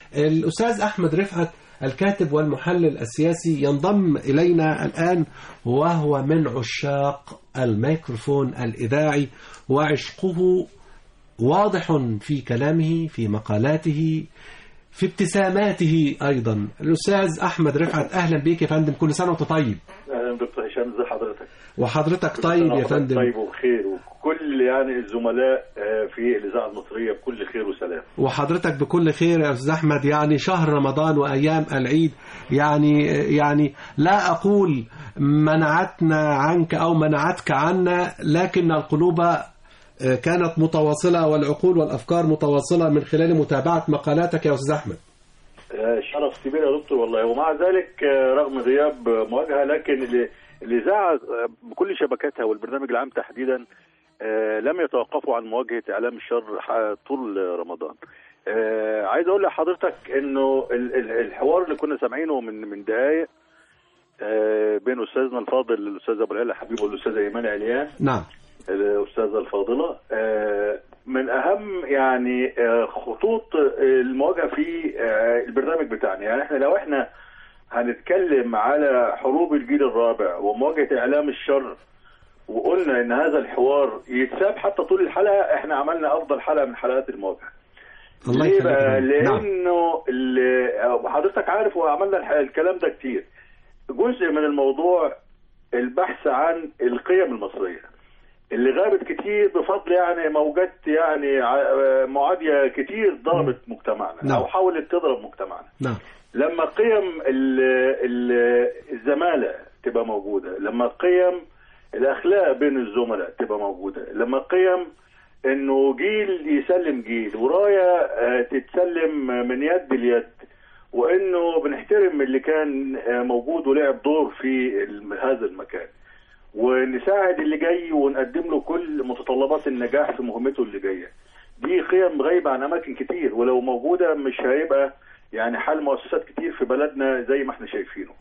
الأستاذ أحمد رفعت الكاتب والمحلل السياسي ينضم إلينا الآن وهو من عشاق الميكروفون الإذاعي وعشقه واضح في كلامه في مقالاته في ابتساماته أيضا الأستاذ أحمد رفعت أهلا بك يا فندم كل سنة وأنت طيب اهلا دكتور هشام ازي حضرتك وحضرتك طيب يا حضرتك فندم طيب وبخير وكل يعني الزملاء آه، في الاذاعه المصريه بكل خير وسلام وحضرتك بكل خير يا استاذ احمد يعني شهر رمضان وايام العيد يعني يعني لا اقول منعتنا عنك او منعتك عنا لكن القلوب آه، كانت متواصله والعقول والافكار متواصله من خلال متابعه مقالاتك يا استاذ احمد آه، شرف كبير يا دكتور والله ومع ذلك آه، رغم غياب آه، مواجهه لكن ال- الاذاعه آه، بكل شبكاتها والبرنامج العام تحديدا آه، لم يتوقفوا عن مواجهه اعلام الشر ح- طول رمضان. آه، عايز اقول لحضرتك انه ال- ال- الحوار اللي كنا سامعينه من من دقائق آه، بين استاذنا الفاضل الاستاذ ابو العلا حبيب والاستاذه ايمان عليان نعم الأستاذة الفاضلة آه، من أهم يعني آه، خطوط المواجهة في آه، البرنامج بتاعنا يعني احنا لو احنا هنتكلم على حروب الجيل الرابع ومواجهة إعلام الشر وقلنا إن هذا الحوار يتساب حتى طول الحلقة احنا عملنا أفضل حلقة من حلقات المواجهة الله ليه يخليك يا بقى؟ فندم. نعم لأنه ال- حضرتك عارف وعملنا الح- الكلام ده كتير جزء من الموضوع البحث عن القيم المصرية اللي غابت كتير بفضل يعني موجات يعني ع- معادية كتير ضربت مجتمعنا نعم. أو حاولت تضرب مجتمعنا نعم لما قيم ال ال الزمالة تبقى موجودة لما قيم الأخلاق بين الزملاء تبقى موجودة لما قيم انه جيل يسلم جيل وراية آه، تتسلم من يد ليد وانه بنحترم اللي كان آه، موجود ولعب دور في الم- هذا المكان ونساعد اللي جاي ونقدم له كل متطلبات النجاح في مهمته اللي جايه دي قيم غايبه عن اماكن كتير ولو موجوده مش هيبقى يعني حال مؤسسات كتير في بلدنا زي ما احنا شايفينه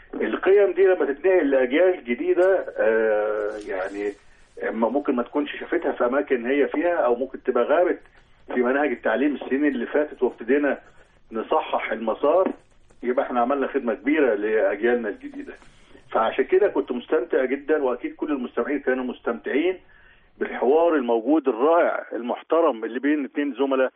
القيم دي لما تتنقل لاجيال جديده آه يعني اما ممكن ما تكونش شافتها في اماكن هي فيها او ممكن تبقى غابت في مناهج التعليم السنين اللي فاتت وابتدينا نصحح المسار يبقى احنا عملنا خدمه كبيره لاجيالنا الجديده فعشان كده كنت مستمتع جدا واكيد كل المستمعين كانوا مستمتعين بالحوار الموجود الرائع المحترم اللي بين اثنين زملاء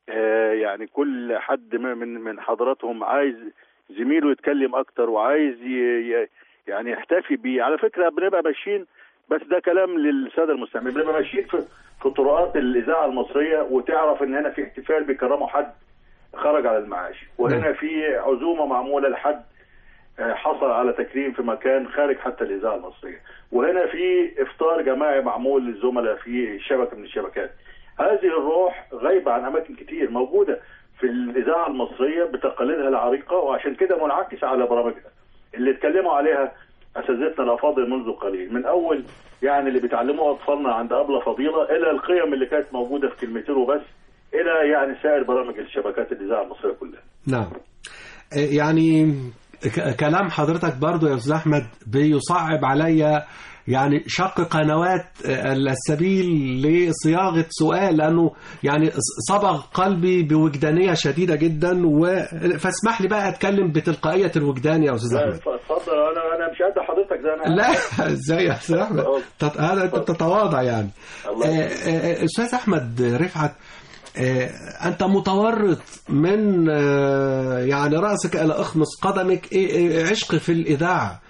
آه يعني كل حد من من من حضراتهم عايز زميله يتكلم اكتر وعايز ي- ي- يعني يحتفي بيه على فكره بنبقى ماشيين بس ده كلام للساده المستمعين بنبقى ماشيين في في طرقات الاذاعه المصريه وتعرف ان هنا في احتفال بيكرموا حد خرج على المعاش وهنا في عزومه معموله لحد آه، حصل على تكريم في مكان خارج حتى الاذاعه المصريه وهنا في افطار جماعي معمول للزملاء في شبكه من الشبكات هذه الروح غايبه عن اماكن كتير موجوده في الاذاعه المصريه بتقاليدها العريقه وعشان كده منعكس على برامجها اللي اتكلموا عليها اساتذتنا الافاضل منذ قليل من اول يعني اللي بيتعلموها اطفالنا عند ابله فضيله الى القيم اللي كانت موجوده في كلمتين وبس الى يعني سائر برامج الشبكات الاذاعه المصريه كلها نعم آه، يعني ك- كلام حضرتك برضو يا أستاذ أحمد بيصعب عليا يعني شق قنوات آه، السبيل لصياغة سؤال لأنه يعني صبغ قلبي بوجدانية شديدة جدا و... فاسمح لي بقى أتكلم بتلقائية الوجدان يا أستاذ لا أحمد اتفضل انا انا مش قد حضرتك زي انا لا ازاي يا استاذ احمد تت- هذا انت بتتواضع يعني الله آه، يخليك. آه، استاذ احمد رفعت آه، انت متورط من آه، يعني راسك الى اخمص قدمك إيه- إيه عشق في الاذاعه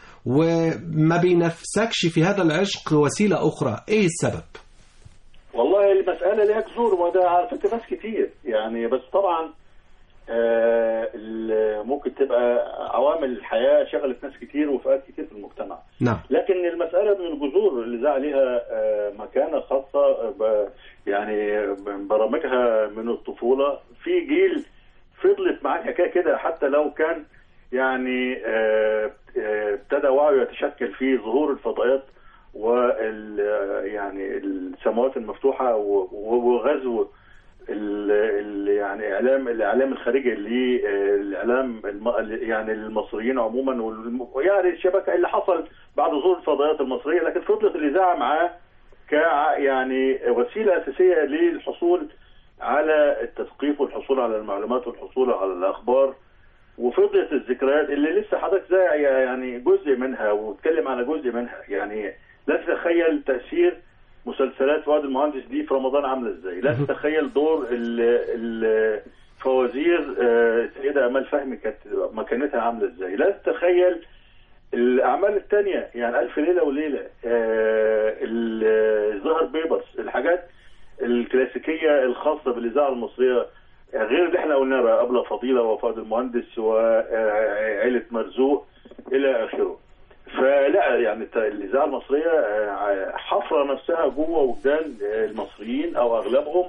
وما بينفسكش في هذا العشق وسيله اخرى ايه السبب والله المسألة ليها جذور وده على فكرة ناس كتير يعني بس طبعا آه ال- ممكن تبقى عوامل الحياة شغلت ناس كتير وفئات كتير في المجتمع نعم لكن المسألة من الجذور اللي زع ليها آه، مكانة خاصة آه، ب- يعني برامجها من الطفولة في جيل فضلت معاه الحكاية كده حتى لو كان يعني آه، آه، ابتدى وعيه يتشكل في ظهور الفضائيات وال يعني السماوات المفتوحة و- و- وغزو ال ال يعني اعلام الاعلام الخارجي للاعلام الم يعني المصريين عموما والم- يعني الشبكه اللي حصل بعد ظهور الفضائيات المصريه لكن فضلت الاذاعه معاه ك يعني وسيله اساسيه للحصول على التثقيف والحصول على المعلومات والحصول على الاخبار وفضلت الذكريات اللي لسه حضرتك زي يعني جزء منها واتكلم على جزء منها يعني لا تتخيل تاثير مسلسلات فؤاد المهندس دي في رمضان عامله ازاي لا تتخيل دور ال- الفوازير آه، السيده امال فهمي كانت مكانتها عامله ازاي لا تتخيل الاعمال الثانيه يعني الف ليله وليله آه، ال- ظهر بيبرس الحاجات الكلاسيكيه الخاصه بالاذاعه المصريه غير اللي احنا قلناه بقى قبل فضيله وفؤاد المهندس وعائله مرزوق الى اخره فلا يعني الت- الاذاعه المصريه آه، حفره نفسها جوه وجدان آه، المصريين او اغلبهم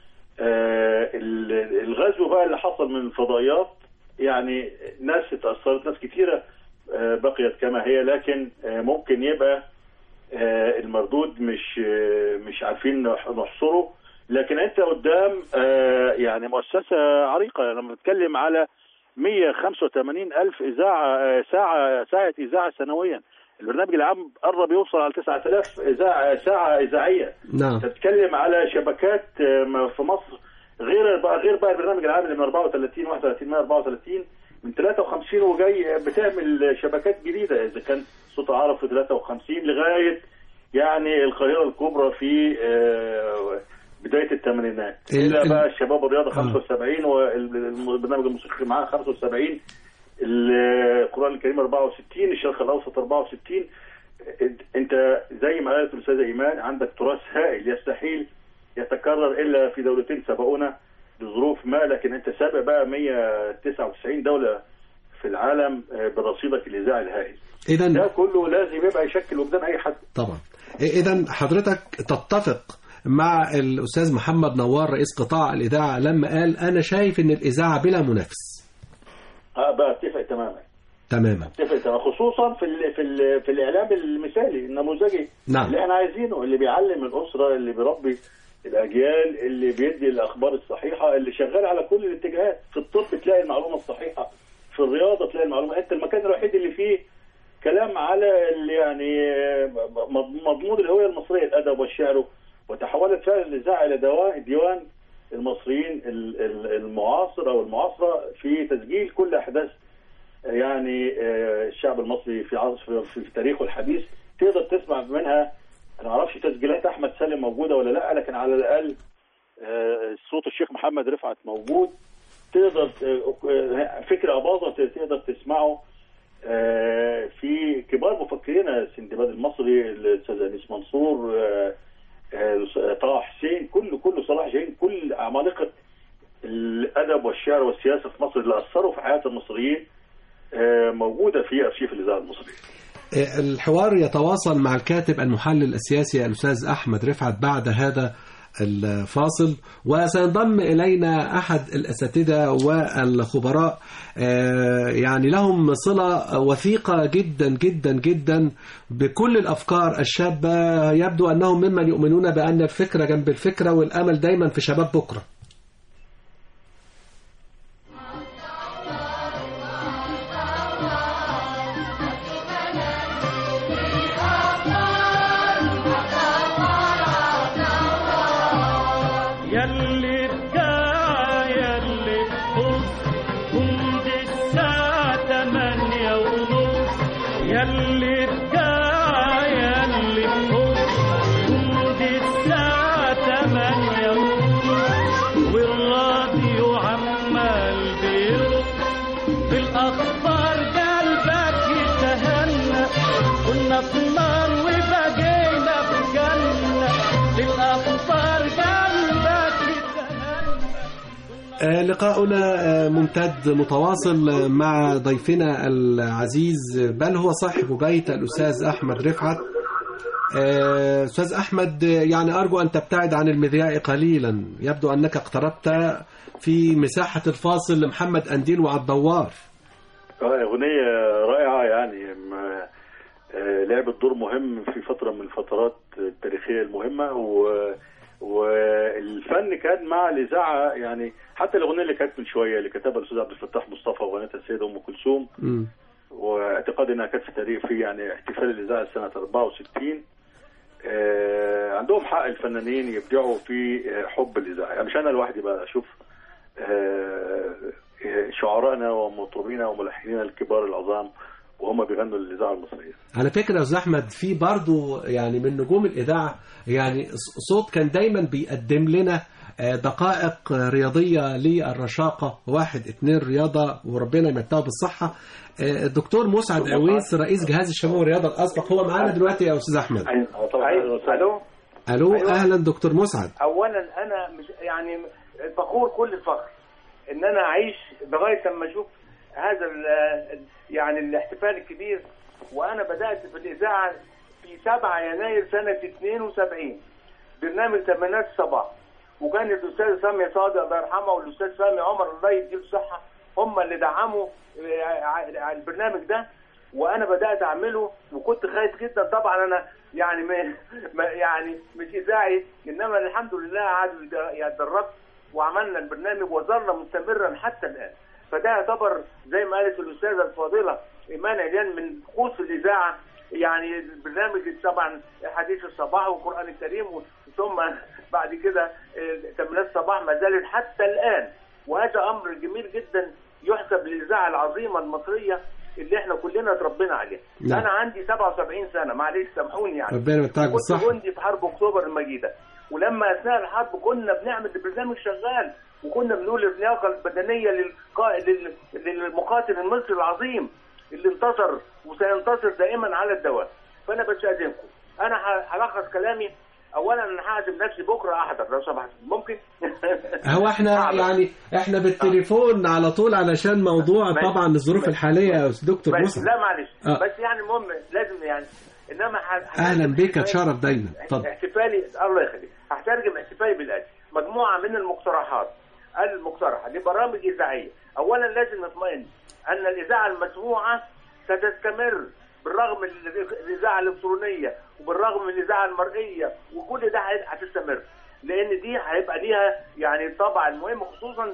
آه، ال- الغزو بقى اللي حصل من الفضائيات يعني ناس اتاثرت ناس كثيره آه، بقيت كما هي لكن آه، ممكن يبقى آه، المردود مش آه، مش عارفين نح- نحصره لكن انت قدام آه، يعني مؤسسه عريقه لما بنتكلم على 185 الف اذاعه آه، ساعه ساعه اذاعه سنويا البرنامج العام قرب يوصل على 9000 اذاعه ساعه اذاعيه نعم تتكلم على شبكات آه، في مصر غير بقى غير بقى البرنامج العام اللي من 34 31 134 من 53 وجاي بتعمل شبكات جديده اذا كان صوت عرب في 53 لغايه يعني القاهره الكبرى في آه، بدايه الثمانينات ال- الى ال- بقى الشباب الرياضه آه. 75 والبرنامج الموسيقي معاه 75 القران الكريم 64 الشرق الاوسط 64 انت زي ما قالت الاستاذه ايمان عندك تراث هائل يستحيل يتكرر الا في دولتين سبقونا لظروف ما لكن انت سابق بقى 199 دوله في العالم آه، برصيدك الاذاعي الهائل اذا ده كله لازم يبقى يشكل وجدان اي حد طبعا اذا حضرتك تتفق مع الاستاذ محمد نوار رئيس قطاع الاذاعه لما قال انا شايف ان الاذاعه بلا منافس اه بقى اتفق تماما تماما اتفق تماما خصوصا في ال في ال في الاعلام المثالي النموذجي نعم. اللي احنا عايزينه اللي بيعلم الاسره اللي بيربي الاجيال اللي بيدي الاخبار الصحيحه اللي شغال على كل الاتجاهات في الطب تلاقي المعلومه الصحيحه في الرياضه تلاقي المعلومه انت المكان الوحيد اللي فيه كلام على اللي يعني مض- مضمون الهويه المصريه الادب والشعر وتحولت فعلا الاذاعه الى دوا- ديوان المصريين ال- ال- المعاصر او المعاصره في تسجيل كل احداث يعني آه، الشعب المصري في عصر في, في تاريخه الحديث تقدر تسمع منها انا ما اعرفش تسجيلات احمد سالم موجوده ولا لا لكن على الاقل آه، صوت الشيخ محمد رفعت موجود تقدر آه، فكر اباظه تقدر تسمعه آه، في كبار مفكرين سندباد المصري الاستاذ انيس منصور آه، آه، طه حسين كل كل صلاح جاهين كل عمالقه الادب والشعر والسياسه في مصر اللي اثروا في حياه المصريين آه، موجوده في ارشيف الاذاعه المصريه. الحوار يتواصل مع الكاتب المحلل السياسي الأستاذ أحمد رفعت بعد هذا الفاصل وسينضم إلينا أحد الأساتذة والخبراء آه، يعني لهم صلة وثيقة جدا جدا جدا بكل الأفكار الشابة يبدو أنهم ممن يؤمنون بأن الفكرة جنب الفكرة والأمل دايما في شباب بكرة يلي بكا يلي بخص كنت الساعة تمانية ونص يلي بكا يلي بخص كنت الساعة تمانية ونص والراديو عمال بيرق بالأخبار قلبك يتهنى كنا في نار وبقينا في جنة بالأخبار قلبك يتهنى آه، لقاؤنا آه، ممتد متواصل مع ضيفنا العزيز بل هو صاحب بيت الأستاذ أحمد رفعت آه، أستاذ أحمد آه، يعني أرجو أن تبتعد عن المذياع قليلا يبدو أنك اقتربت في مساحة الفاصل لمحمد أنديل وعالدوار اه اغنيه رائعه يعني ما- آه، لعبت دور مهم في فتره من الفترات التاريخيه المهمه و والفن كان مع الاذاعه يعني حتى الاغنيه اللي كانت من شويه اللي كتبها الاستاذ عبد الفتاح مصطفى وغنتها السيده ام كلثوم مم. واعتقادي انها كانت في تاريخ في يعني احتفال الاذاعه سنه 64 آه، عندهم حق الفنانين يبدعوا في آه، حب الاذاعه يعني مش انا لوحدي بقى اشوف آه، آه، شعرائنا ومطربينا وملحنينا الكبار العظام وهم بيغنوا الاذاعه المصريه على فكرة يا أستاذ أحمد في برضو يعني من نجوم الإذاعة يعني صوت كان دايما بيقدم لنا آه، دقائق رياضية للرشاقة واحد اتنين رياضة وربنا يمتعه بالصحة آه، الدكتور مسعد عويس رئيس جهاز الشباب والرياضة الأسبق هو معانا دلوقتي يا أستاذ أحمد آه، طبعا أهلاً أيوة. وسهلاً. الو ألو أيوة. أهلا دكتور مسعد اولا انا مش يعني فخور كل الفخر ان انا اعيش لغايه لما اشوف هذا ال- يعني الاحتفال الكبير وانا بدات في الاذاعه في 7 يناير سنه 72 برنامج تمانينات الصباح وكان الاستاذ سامي صادق الله يرحمه والاستاذ سامي عمر الله يديله الصحه هم اللي دعموا آه، ع- ع- البرنامج ده وانا بدات اعمله وكنت خايف جدا طبعا انا يعني ما ما- يعني مش اذاعي انما الحمد لله قعدوا يد- يتدربت وعملنا البرنامج وظل مستمرا حتى الان فده يعتبر زي ما قالت الاستاذه الفاضله ايمان عليان من قوس الاذاعه يعني البرنامج طبعا حديث الصباح والقران الكريم ثم بعد كده آه، تمرينات الصباح ما زالت حتى الان وهذا امر جميل جدا يحسب للاذاعه العظيمه المصريه اللي احنا كلنا اتربينا عليها. نعم. انا عندي 77 سنه معلش سامحوني يعني. ربنا يمتعك كنت بالصحة جندي في حرب اكتوبر المجيده ولما اثناء الحرب كنا بنعمل البرنامج شغال وكنا بنقول اللياقه البدنيه للقا... لل... للمقاتل المصري العظيم اللي انتصر وسينتصر دائما على الدوام فانا بستاذنكم انا ه- هلخص كلامي اولا انا هعزم نفسي بكره احضر لو سمحت ممكن هو احنا أحضر. يعني احنا بالتليفون على طول علشان موضوع ماشي. طبعا الظروف ماشي. الحالية يا أستاذ دكتور بس مسعد لا معلش آه. بس يعني المهم لازم يعني انما ه- أهلا هترجم بك احتفالي- اتشرف دايما اتفضل احتفالي الله يخليك هترجم احتفالي بالاتي مجموعه من المقترحات المقترحه لبرامج اذاعيه اولا لازم نطمئن ان الاذاعه المسموعه ستستمر بالرغم من ال- الاذاعه الالكترونيه وبالرغم من الاذاعه المرئيه وكل ده هي- هتستمر لان دي هيبقى ليها يعني الطابع المهم خصوصا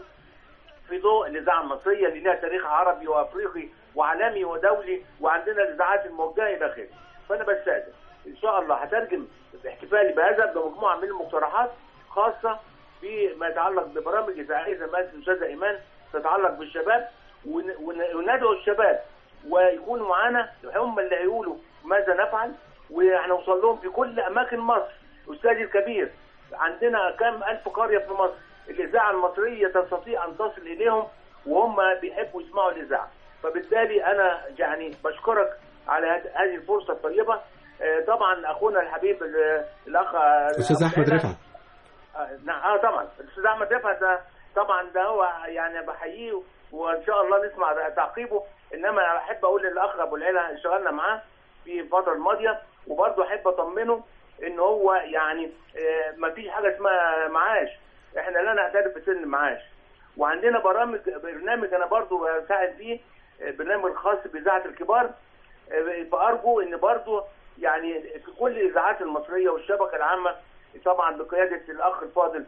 في ضوء الاذاعه المصريه اللي لها تاريخ عربي وافريقي وعالمي ودولي وعندنا الاذاعات الموجهه الى اخره فانا بستاذن ان شاء الله هترجم احتفالي بهذا بمجموعه من المقترحات خاصه فيما يتعلق ببرامج اذاعيه زي ما قالت الاستاذه ايمان تتعلق بالشباب ون- ون- وندعو الشباب ويكونوا معانا هم اللي هيقولوا ماذا نفعل وهنوصل لهم في كل اماكن مصر استاذي الكبير عندنا كم الف قريه في مصر الاذاعه المصريه تستطيع ان تصل اليهم وهم بيحبوا يسمعوا الاذاعه فبالتالي انا يعني بشكرك على هذ- هذه الفرصه الطيبه آه، طبعا اخونا الحبيب ال- الاخ أستاذ أحمد أبو رفعت آه، نعم اه طبعا الاستاذ احمد رفعت ده طبعا ده هو يعني بحييه وان شاء الله نسمع تعقيبه انما احب اقول للاخ ابو العلا اشتغلنا معاه في الفتره الماضيه وبرضه احب اطمنه ان هو يعني ما فيش حاجه اسمها معاش احنا لا نعترف بسن المعاش وعندنا برامج برنامج انا برضه بساعد فيه آه، برنامج خاص باذاعه الكبار آه، فارجو ان برضه يعني في كل الاذاعات المصريه والشبكه العامه طبعا بقياده الاخ الفاضل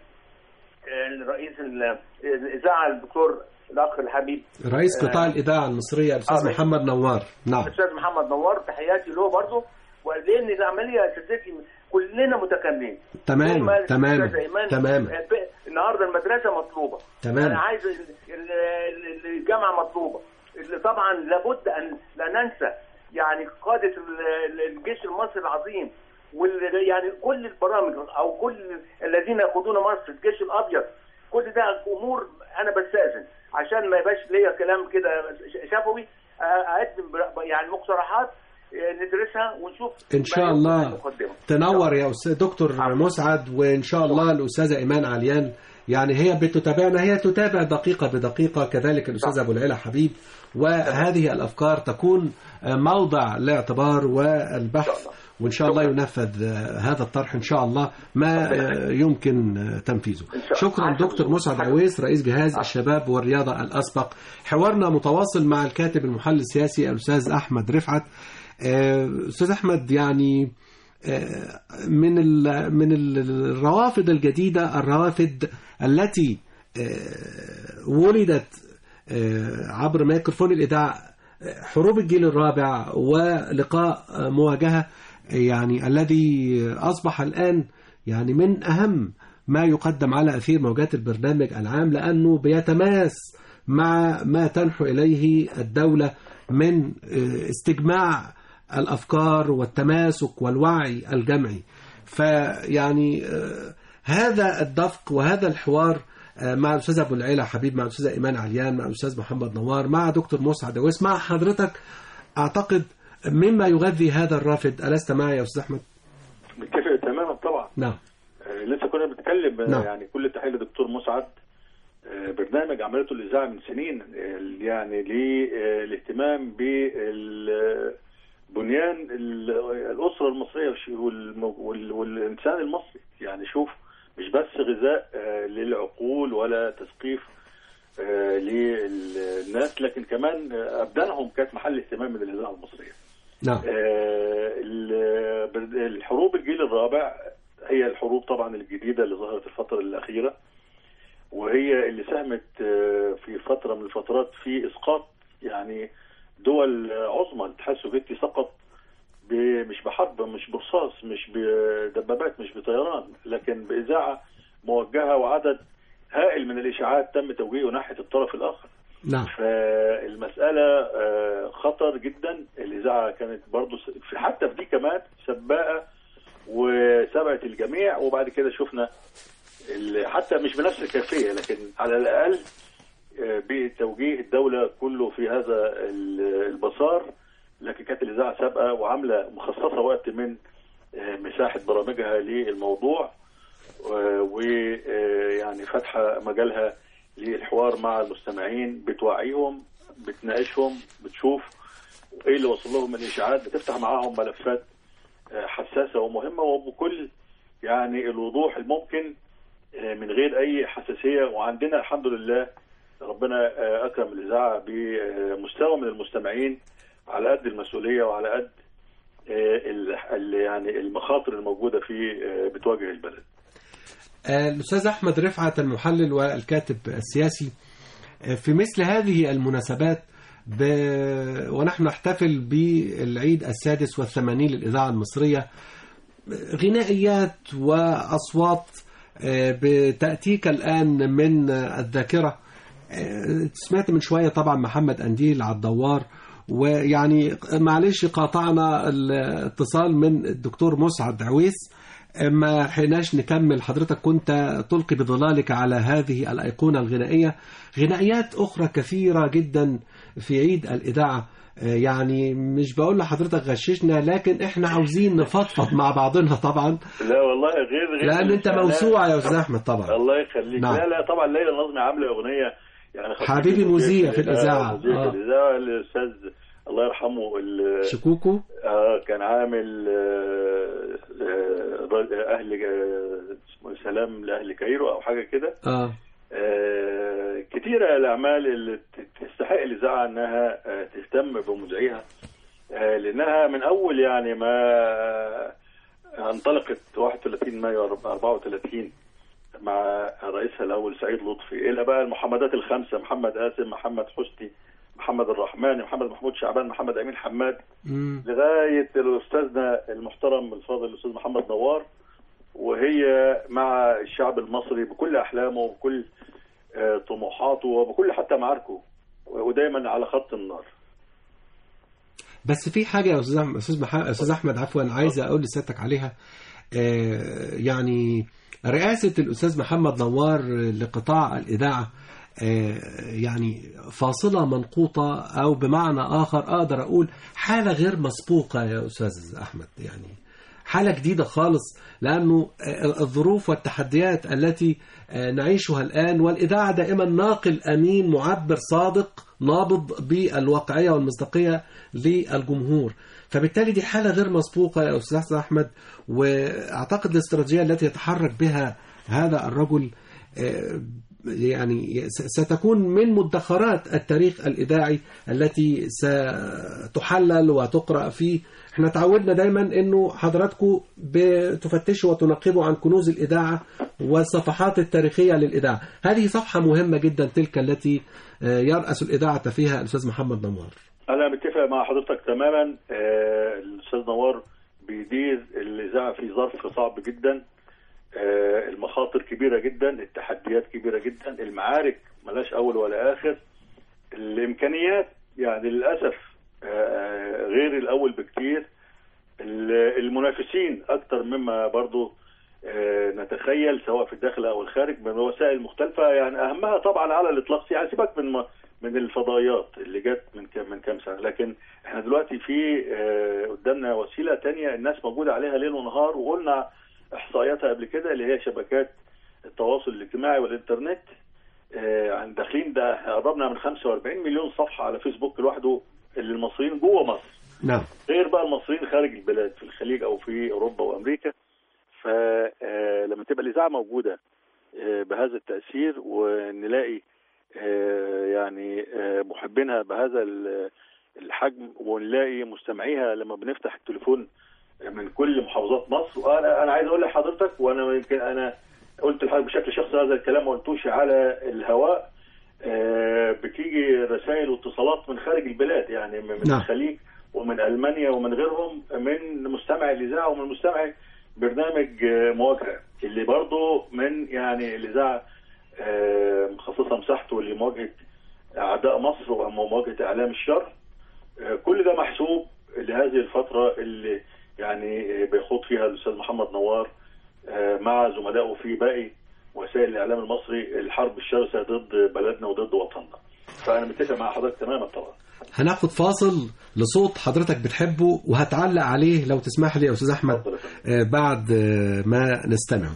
آه، رئيس ال- الاذاعه الدكتور الاخ الحبيب رئيس قطاع الإذاعة المصرية الأستاذ آه، محمد نوار نعم الاستاذ محمد نوار تحياتي له برضه ولان العمليه اساسيتي كلنا متكاملين تمام ثم تمام الأستاذ إيمان، تمام آه، ف- النهارده المدرسه مطلوبه تمام. انا عايز ال- ال- ال- الجامعه مطلوبه اللي طبعا لابد ان لا ننسى يعني قاده ال- ال- الجيش المصري العظيم وال يعني كل البرامج او كل الذين يقودون مصر الجيش الابيض كل ده امور انا بستاذن عشان ما يبقاش ليا كلام كده ش- شفوي آه، اقدم بر- يعني مقترحات آه، ندرسها ونشوف إن ما شاء يمكن الله أن نقدمه. تنور يا أستاذ دكتور مسعد وإن شاء الله الأستاذة إيمان عليان يعني هي بتتابعنا هي تتابع دقيقة بدقيقة كذلك الأستاذ أبو العلا حبيب وهذه الأفكار تكون موضع الاعتبار والبحث وإن شاء الله ينفذ هذا الطرح إن شاء الله ما يمكن تنفيذه شكرا دكتور مسعد عويس رئيس جهاز الشباب والرياضة الأسبق حوارنا متواصل مع الكاتب المحلل السياسي الأستاذ أحمد رفعت أستاذ أحمد يعني من ال- من ال- الروافد الجديدة الروافد التي آه، ولدت آه، عبر ميكروفون الإذاعة آه، حروب الجيل الرابع ولقاء آه، مواجهة يعني الذي أصبح الآن يعني من أهم ما يقدم على أثير موجات البرنامج العام لأنه بيتماس مع ما تنحو إليه الدولة من آه، استجماع الأفكار والتماسك والوعي الجمعي فيعني آه، هذا الدفق وهذا الحوار آه، مع الأستاذ أبو العيلة حبيب مع الأستاذ إيمان عليان مع الأستاذ محمد نوار مع دكتور مسعد عويس مع حضرتك أعتقد مما يغذي هذا الرافد ألست معي يا أستاذ أحمد؟ متفق تماما طبعا نعم آه، لسه كنا بنتكلم آه، نعم. يعني كل التحيه لدكتور مسعد آه، برنامج عملته الاذاعه من سنين آه، يعني للاهتمام بالبنيان الاسره المصريه والش- والم- وال- والانسان المصري يعني شوف مش بس غذاء آه، للعقول ولا تثقيف آه، للناس لكن كمان آه، ابدانهم كانت محل اهتمام من الاذاعه المصريه نعم آه، ال- الحروب الجيل الرابع هي الحروب طبعا الجديدة اللي ظهرت الفترة الأخيرة وهي اللي ساهمت آه، في فترة من الفترات في إسقاط يعني دول عظمى الاتحاد السوفيتي سقط ب- مش بحرب مش برصاص مش بدبابات مش بطيران لكن بإذاعة موجهة وعدد هائل من الإشاعات تم توجيهه ناحية الطرف الآخر نعم فالمسألة آه، خطر جدا الإذاعة كانت برضو س- في حتى في دي كمان سباقة وسبقت الجميع وبعد كده شفنا ال- حتى مش بنفس الكيفية لكن على الأقل آه، بتوجيه الدولة كله في هذا ال- البصار لكن كانت الإذاعة سابقة وعاملة مخصصة وقت من آه، مساحة برامجها للموضوع ويعني فاتحة مجالها للحوار مع المستمعين بتوعيهم بتناقشهم بتشوف ايه اللي وصل لهم من اشاعات بتفتح معاهم ملفات آه، حساسه ومهمه وبكل يعني الوضوح الممكن آه، من غير اي حساسيه وعندنا الحمد لله ربنا آه، اكرم الاذاعه بمستوى من المستمعين على قد المسؤوليه وعلى قد آه، ال- ال- يعني المخاطر الموجوده في آه، بتواجه البلد آه، الأستاذ أحمد رفعت المحلل والكاتب السياسي آه، في مثل هذه المناسبات ب... ونحن نحتفل بالعيد السادس والثمانين للإذاعة المصرية غنائيات وأصوات آه، بتأتيك الآن من آه، الذاكرة آه، سمعت من شوية طبعا محمد أنديل على الدوار ويعني معلش قاطعنا الاتصال من الدكتور مسعد عويس ما حيناش نكمل حضرتك كنت تلقي بظلالك على هذه الأيقونة الغنائية غنائيات أخرى كثيرة جدا في عيد الإذاعة آه، يعني مش بقول لحضرتك غششنا لكن احنا عاوزين نفضفض مع بعضنا طبعا لا والله غير غير لان انت لا- موسوعة يا استاذ احمد طبعا الله يخليك نعم. لا لا طبعا ليلى النظمي عامله اغنيه يعني خطير حبيبي المذيع في الإذاعة. مذيع آه. في الاذاعه الاستاذ الله يرحمه ال- شكوكو آه كان عامل آه، آه، اهل آه، اسمه سلام لاهل كايرو او حاجه كده اه آه، كتيرة الأعمال اللي ت- تستحق الإذاعة أنها آه، تهتم بمذيعيها آه، لأنها من أول يعني ما انطلقت 31 مايو 34 مع رئيسها الأول سعيد لطفي إلى بقى المحمدات الخمسة محمد قاسم محمد حسني محمد الرحمن محمد محمود شعبان محمد أمين حماد مم. لغاية أستاذنا المحترم الفاضل الأستاذ محمد نوار وهي مع الشعب المصري بكل أحلامه وبكل آه، طموحاته وبكل حتى معاركه ودايما على خط النار بس في حاجة يا أستاذ أحمد- أستاذ مح- أستاذ أحمد عفوا عايز أقول لسيادتك عليها آه، يعني رئاسة الأستاذ محمد نوار لقطاع الإذاعة آه، يعني فاصلة منقوطة أو بمعنى آخر أقدر أقول حالة غير مسبوقة يا أستاذ أحمد يعني حالة جديدة خالص لأنه آه، الظروف والتحديات التي آه، نعيشها الآن والإذاعة دائما ناقل أمين معبر صادق نابض بالواقعية والمصداقية للجمهور فبالتالي دي حالة غير مسبوقة يا أستاذ أحمد وأعتقد الاستراتيجية التي يتحرك بها هذا الرجل آه، يعني س- ستكون من مدخرات التاريخ الإذاعي التي ستحلل وتقرأ فيه احنا تعودنا دايما انه حضراتكم بتفتشوا وتنقبوا عن كنوز الإذاعة والصفحات التاريخية للإذاعة هذه صفحة مهمة جدا تلك التي آه، يرأس الإذاعة فيها الأستاذ محمد نوار أنا متفق مع حضرتك تماما آه، الأستاذ نوار بيدير الاذاعه في ظرف صعب جدا آه، المخاطر كبيره جدا التحديات كبيره جدا المعارك ملاش اول ولا اخر الامكانيات يعني للاسف آه، غير الاول بكتير ال- المنافسين اكتر مما برضو آه، نتخيل سواء في الداخل او الخارج من وسائل مختلفه يعني اهمها طبعا على الاطلاق يعني سيبك من من الفضائيات اللي جت من كام من كام سنه لكن احنا دلوقتي في آه، قدامنا وسيله تانية الناس موجوده عليها ليل ونهار وقلنا احصائياتها قبل كده اللي هي شبكات التواصل الاجتماعي والانترنت آه، عن داخلين ده قربنا من 45 مليون صفحه على فيسبوك لوحده اللي المصريين جوه مصر نعم غير بقى المصريين خارج البلاد في الخليج او في اوروبا وامريكا فلما تبقى الاذاعه موجوده آه، بهذا التاثير ونلاقي آه، يعني آه، محبينها بهذا ال- الحجم ونلاقي مستمعيها لما بنفتح التليفون من كل محافظات مصر وانا انا عايز اقول لحضرتك وانا يمكن انا قلت لحضرتك بشكل شخصي هذا الكلام ما قلتوش على الهواء آه، بتيجي رسائل واتصالات من خارج البلاد يعني من نعم. الخليج ومن المانيا ومن غيرهم من مستمع الاذاعه ومن مستمع برنامج آه، مواجهه اللي برضه من يعني الاذاعه آه، مخصصه مساحته لمواجهه اعداء مصر ومواجهه اعلام الشر آه، كل ده محسوب لهذه الفتره اللي يعني آه، بيخوض فيها الاستاذ محمد نوار آه، مع زملائه في باقي وسائل الاعلام المصري الحرب الشرسه ضد بلدنا وضد وطننا. فانا متفق مع حضرتك تماما طبعا. هناخد فاصل لصوت حضرتك بتحبه وهتعلق عليه لو تسمح لي يا استاذ احمد اتفضل يا فندم. آه، بعد آه، ما نستمعه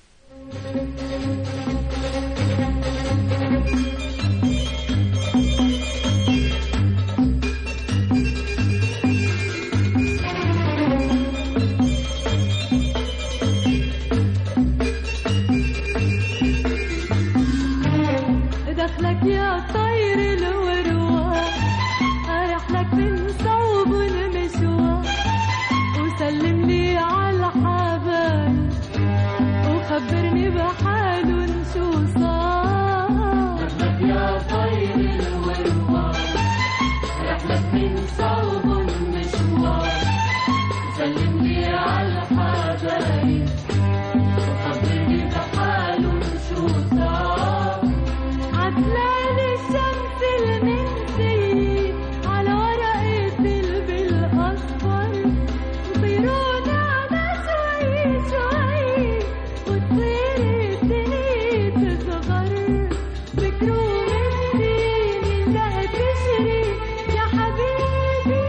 دخلك يا طير الورواح رايح لك من صوب المشوار وسلم لي على الحبايب وخبرني بحالهم شو صار دخلك يا طير الورواح رايح لك من صوب المشوار سلم لي على الحبايب وخبرني بحالهم شو صار عدلان الشمس المنسية على ورقة البل الأصفر يطيرون على شوي شوي وتصير الدنيا تصغر فكروا مني من ده تشري يا حبيبي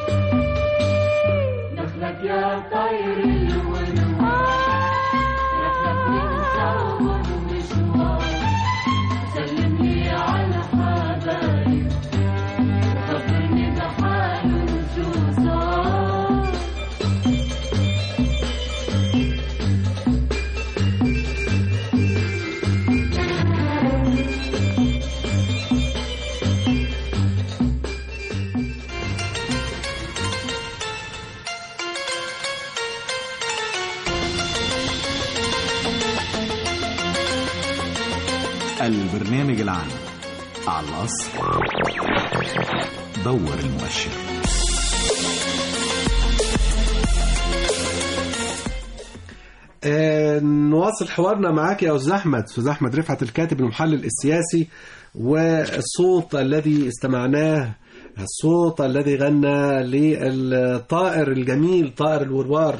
دخلك يا طير الونوار رحلك من صوب المشوار سلم لي على حبايب خبرني بحاله شو صار البرنامج العام على الأصل دور المؤشر آه، نواصل حوارنا معاك يا استاذ احمد استاذ احمد رفعت الكاتب المحلل السياسي والصوت الذي استمعناه الصوت الذي غنى للطائر الجميل طائر الوروار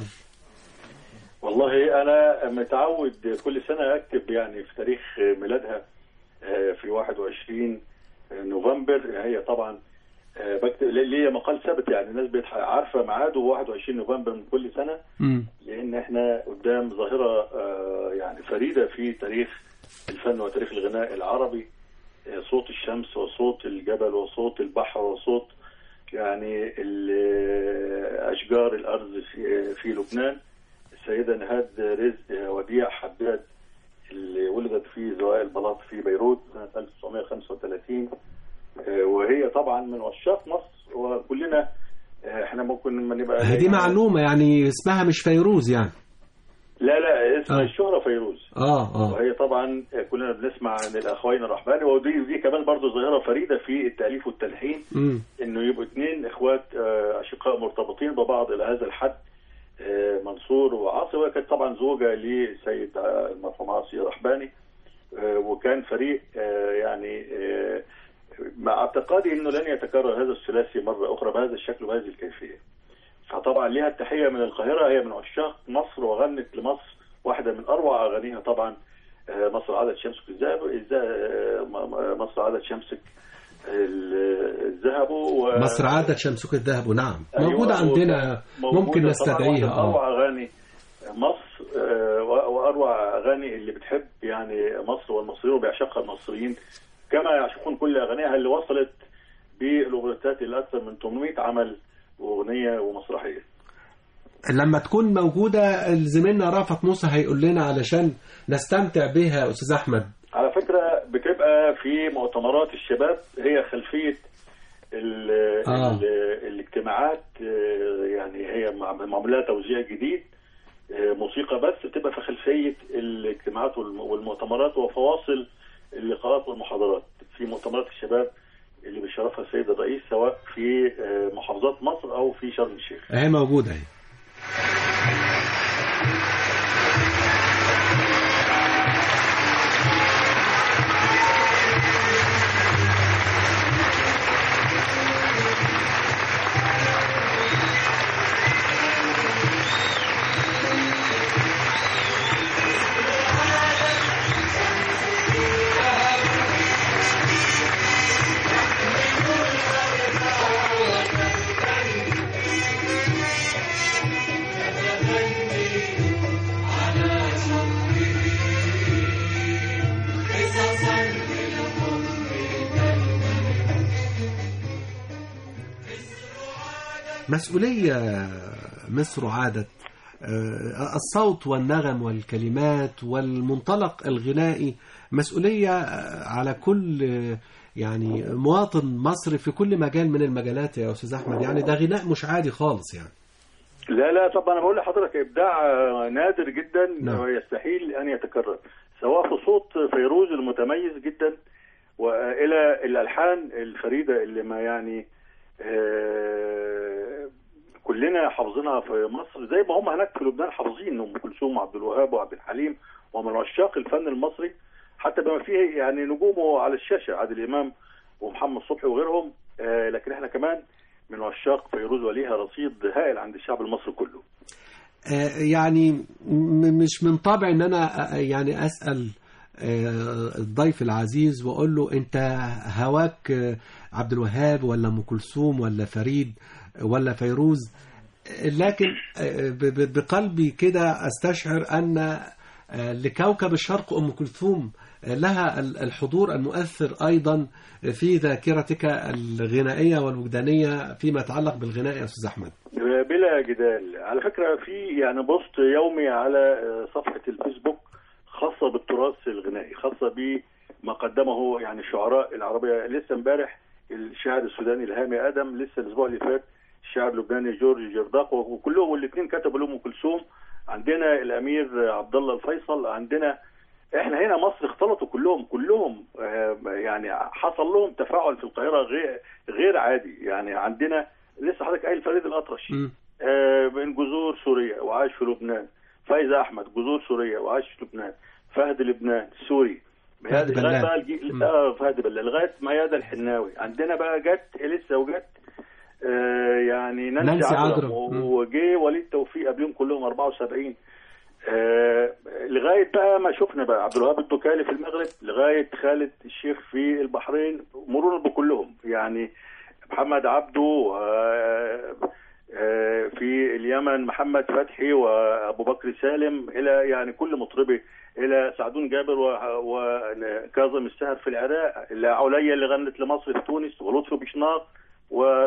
والله انا متعود كل سنه اكتب يعني في تاريخ ميلادها آه، في 21 نوفمبر هي طبعا آه، بكتب ليا مقال ثابت يعني الناس بتح- عارفه ميعاده 21 نوفمبر من كل سنه مم. لان احنا قدام ظاهره آه، يعني فريده في تاريخ الفن وتاريخ الغناء العربي آه، صوت الشمس وصوت الجبل وصوت البحر وصوت يعني ال- اشجار الارض في في لبنان السيده نهاد رزق وديع حداد اللي ولدت في زوايا البلاط في بيروت سنه 1935 آه، وهي طبعا من عشاق مصر وكلنا آه، احنا ممكن ما نبقى هذه معلومة يعني اسمها مش فيروز يعني لا لا اسم آه. الشهرة فيروز اه اه وهي طبعا كلنا بنسمع عن الاخوين الرحباني ودي دي كمان برضو ظاهره فريده في التاليف والتلحين مم. انه يبقوا اثنين اخوات آه، اشقاء مرتبطين ببعض الى هذا الحد آه، منصور وعاصي وهي كانت طبعا زوجة للسيد آه، المرحوم عاصي رحباني آه، وكان فريق آه، يعني آه، مع اعتقادي انه لن يتكرر هذا الثلاثي مرة اخرى بهذا الشكل وبهذه الكيفية فطبعا ليها التحية من القاهرة هي من عشاق مصر وغنت لمصر واحدة من اروع اغانيها طبعا آه، مصر عادت شمسك الذهب إذا- آه، م- م- مصر عادت شمسك ال- الذهب و- مصر عادت شمسك الذهب نعم أيوة، موجودة عندنا موجودة ممكن طبعاً نستدعيها واحدة من اه اروع اغاني مصر آه، و- واروع اغاني اللي بتحب يعني مصر والمصريين وبيعشقها المصريين كما يعشقون كل اغانيها اللي وصلت بالاوبريتات الى اكثر من 800 عمل واغنيه ومسرحيه لما تكون موجودة زميلنا رافت موسى هيقول لنا علشان نستمتع بها يا أستاذ أحمد على فكره بتبقى في مؤتمرات الشباب هي خلفيه ال آه. ال الاجتماعات آه، يعني هي مع- معمول لها توزيع جديد آه، موسيقى بس بتبقى في خلفيه الاجتماعات والم- والمؤتمرات وفواصل اللقاءات والمحاضرات في مؤتمرات الشباب اللي بيشرفها السيد الرئيس سواء في آه، محافظات مصر او في شرم الشيخ هي موجودة اهي مسؤولية مصر عادت آه، الصوت والنغم والكلمات والمنطلق الغنائي مسؤولية آه، على كل آه، يعني مواطن مصري في كل مجال من المجالات يا أستاذ أحمد يعني ده غناء مش عادي خالص يعني لا لا طبعا انا بقول لحضرتك ابداع آه، نادر جدا نعم. ويستحيل ان يتكرر سواء في صوت فيروز المتميز جدا والى الالحان الفريده اللي ما يعني آه، كلنا حافظينها في مصر زي ما هم هناك في لبنان حافظين ام كلثوم وعبد الوهاب وعبد الحليم ومن عشاق الفن المصري حتى بما فيه يعني نجومه على الشاشه عادل امام ومحمد صبحي وغيرهم آه، لكن احنا كمان من عشاق فيروز وليها رصيد هائل عند الشعب المصري كله آه، يعني م- مش من طبعي ان انا آه، يعني اسال آه، الضيف العزيز واقول له انت هواك آه، عبد الوهاب ولا ام كلثوم ولا فريد ولا فيروز آه، لكن آه، ب- ب- بقلبي كده استشعر ان آه، لكوكب الشرق ام كلثوم آه، لها ال- الحضور المؤثر ايضا في ذاكرتك الغنائيه والوجدانيه فيما يتعلق بالغناء يا استاذ احمد بلا جدال على فكرة في يعني بوست يومي على آه، صفحة الفيسبوك خاصة بالتراث الغنائي خاصة بما قدمه يعني الشعراء العربية لسه امبارح الشاعر السوداني الهامي آدم لسه الأسبوع اللي فات الشاعر اللبناني جورج جرداق وكلهم الاثنين كتبوا لأم كلثوم عندنا الأمير عبد الله الفيصل عندنا احنا هنا مصر اختلطوا كلهم كلهم آه، يعني حصل لهم تفاعل في القاهرة غير غير عادي يعني عندنا لسه حضرتك قايل فريد الأطرش مم. آه، من جذور سوريا وعاش في لبنان فايزة أحمد جذور سوريا وعاش في لبنان فهد لبنان سوري فهد لغاية بلال. بقى الجي... مم. اه فهد بلال لغايه ميادة الحناوي عندنا بقى جت لسه وجت آه يعني نانسي, نانسي عجرم عجرم. و- مم. وجه وليد توفيق قبلهم كلهم 74 آه لغايه بقى ما شفنا بقى عبد الوهاب الدكالي في المغرب لغايه خالد الشيخ في البحرين مرورا بكلهم يعني محمد عبده آه آه، في اليمن محمد فتحي وابو بكر سالم الى يعني كل مطربي الى سعدون جابر و- وكاظم السهر في العراق الى عليا اللي غنت لمصر في تونس ولطفي بشناق و-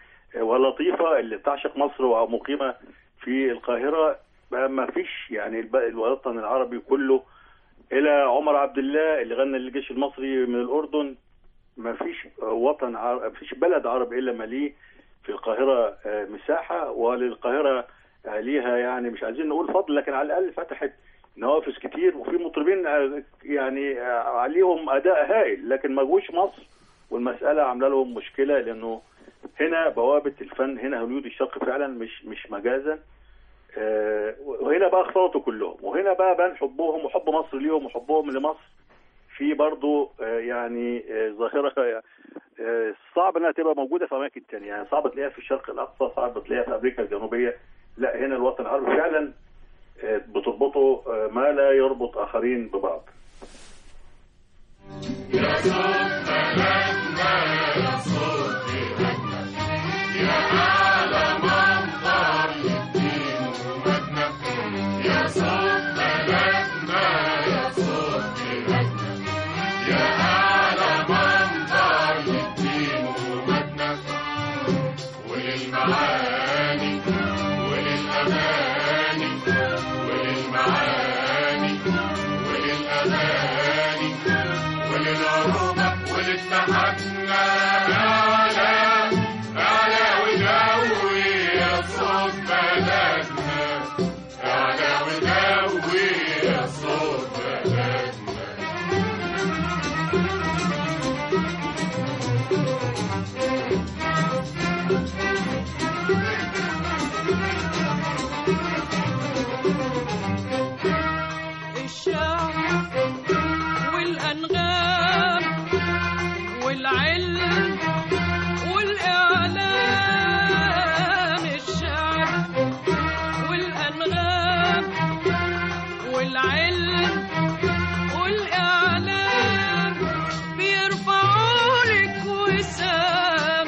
ولطيفه اللي تعشق مصر ومقيمه في القاهره ما فيش يعني الب- الوطن العربي كله الى عمر عبد الله اللي غنى للجيش المصري من الاردن ما فيش وطن عربي ما فيش بلد عربي الا ما ليه في القاهره آه، مساحه وللقاهره آه، ليها يعني مش عايزين نقول فضل لكن على الاقل فتحت نوافذ كتير وفي مطربين آه، يعني آه، عليهم اداء هائل لكن ما جوش مصر والمساله عامله لهم مشكله لانه هنا بوابه الفن هنا هوليود الشرق فعلا مش مش مجازا آه، وهنا بقى اختلطوا كلهم وهنا بقى بان حبهم وحب مصر ليهم وحبهم لمصر في برضو آه، يعني آه، ظاهرة آه، صعب انها تبقى موجودة في اماكن تانية يعني صعب تلاقيها في الشرق الاقصى صعب تلاقيها في امريكا الجنوبية لا هنا الوطن العربي فعلا آه، بتربطه آه، ما لا يربط اخرين ببعض الشعر والأنغام والعلم والإعلام الشعر والأنغام والعلم والإعلام بيرفعوا لك وسام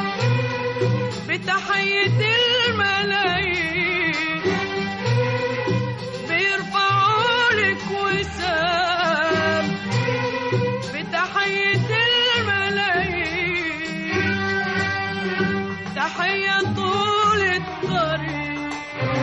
بتحية الملايين بيرفعوا لك وسام بتحية الملايين تحية طول الطريق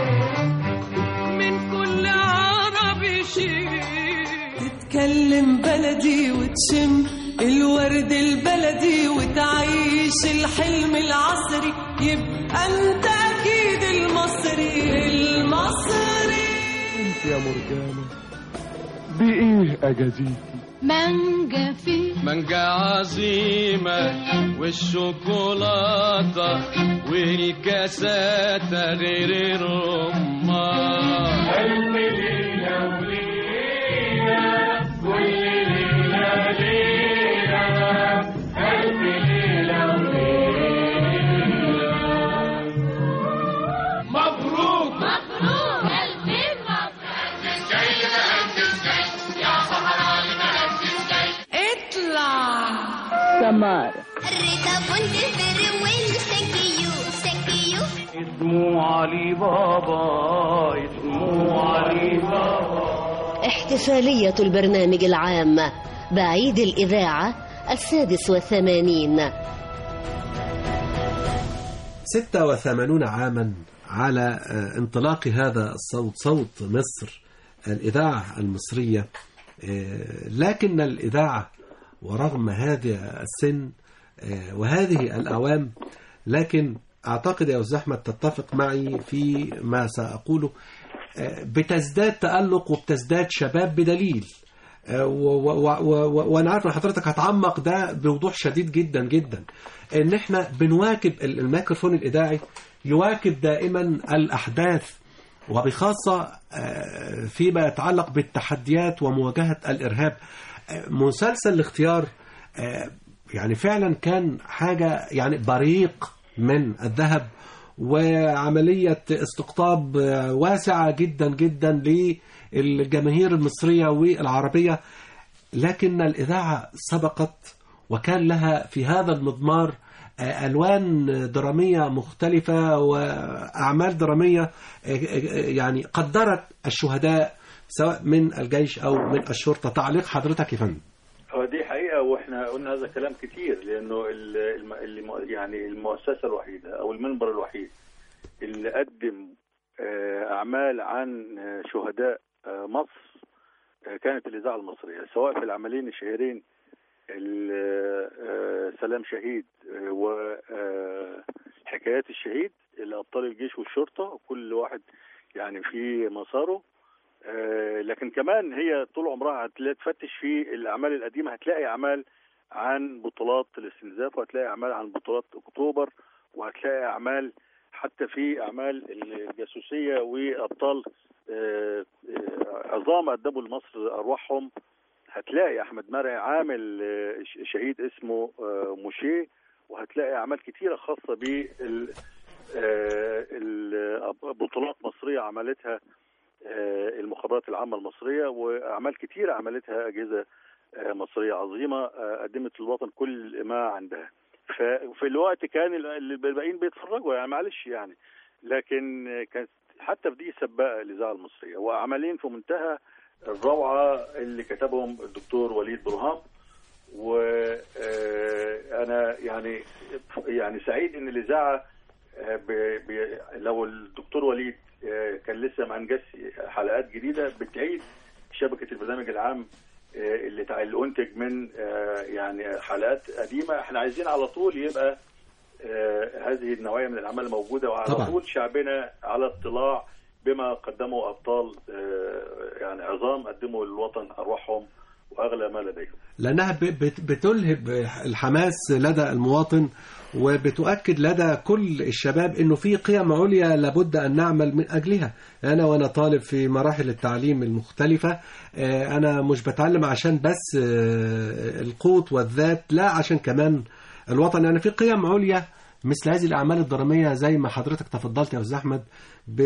من كل عربي شيء تتكلم بلدي وتشم الورد البلدي وتعيش الحلم العصري يبقى انت اكيد المصري المصري انت يا مرجانة بإيه أجازيكي مانجا في مانجا عظيمة والشوكولاتة والكاسات غير الرمان ألف ليلة وليلة كل ليلة ليلة ألف ليلة وليلة مبروك مبروك ألفين اطلع الرضا كنت فروين سكيو سكيو اسمه علي بابا اسمه علي بابا احتفالية البرنامج العام بعيد الإذاعة السادس والثمانين 86 عاما على آه، انطلاق هذا الصوت صوت مصر الإذاعة المصرية آه، لكن الإذاعة ورغم هذا السن آه، وهذه الأعوام لكن أعتقد يا أستاذ أحمد تتفق معي في ما سأقوله آه، بتزداد تألق وبتزداد شباب بدليل آه، و- و- و- و- وانا عارف ان حضرتك هتعمق ده بوضوح شديد جدا جدا ان احنا بنواكب ال- الميكروفون الاذاعي يواكب دائما الاحداث وبخاصه آه، فيما يتعلق بالتحديات ومواجهه الارهاب آه، مسلسل الاختيار آه، يعني فعلا كان حاجه يعني بريق من الذهب وعملية استقطاب آه، واسعة جدا جدا للجماهير المصرية والعربية لكن الإذاعة سبقت وكان لها في هذا المضمار آه، ألوان درامية مختلفة وأعمال درامية آه، آه، يعني قدرت الشهداء سواء من الجيش أو من الشرطة تعليق حضرتك يا فندم هو دي حقيقة واحنا قلنا هذا الكلام كتير لأنه ال- الم- اللي يعني المؤسسة الوحيدة أو المنبر الوحيد اللي قدم آه، أعمال عن آه، شهداء آه، مصر آه، كانت الإذاعة المصرية سواء في العملين الشهيرين ال- آه، سلام شهيد وحكايات الشهيد لأبطال الجيش والشرطة كل واحد يعني في مساره آه، لكن كمان هي طول عمرها هتلاقي تفتش في الاعمال القديمه هتلاقي اعمال عن بطولات الاستنزاف وهتلاقي اعمال عن بطولات اكتوبر وهتلاقي اعمال حتى في اعمال الجاسوسيه وابطال آه، آه، عظام قدموا لمصر ارواحهم هتلاقي احمد مرعي عامل آه، ش- شهيد اسمه آه، موشيه وهتلاقي اعمال كتيره خاصه بال آه، ال- بطولات مصريه عملتها آه، المخابرات العامه المصريه واعمال كتيره عملتها اجهزه آه، مصريه عظيمه آه، قدمت للوطن كل ما عندها ففي الوقت كان ال- الباقيين بيتفرجوا يعني معلش يعني لكن آه، كانت حتى في دي سباقه الاذاعه المصريه وعملين في منتهى الروعه اللي كتبهم الدكتور وليد برهام وانا يعني يعني سعيد ان الاذاعه آه، ب- ب- لو الدكتور وليد آه، كان لسه ما انجزش حلقات جديده بتعيد شبكه البرنامج العام آه، اللي تع- اللي انتج من آه، يعني حلقات قديمه احنا عايزين على طول يبقى آه، هذه النوعيه من الاعمال موجوده وعلى طبعا. طول شعبنا على اطلاع بما قدمه ابطال آه، يعني عظام قدموا للوطن ارواحهم واغلى ما لديهم لأنها ب- بت- بتلهب الحماس لدى المواطن وبتؤكد لدى كل الشباب انه في قيم عليا لابد ان نعمل من اجلها انا وانا طالب في مراحل التعليم المختلفه آه، انا مش بتعلم عشان بس آه، القوت والذات لا عشان كمان الوطن يعني في قيم عليا مثل هذه الاعمال الدراميه زي ما حضرتك تفضلت يا استاذ احمد ب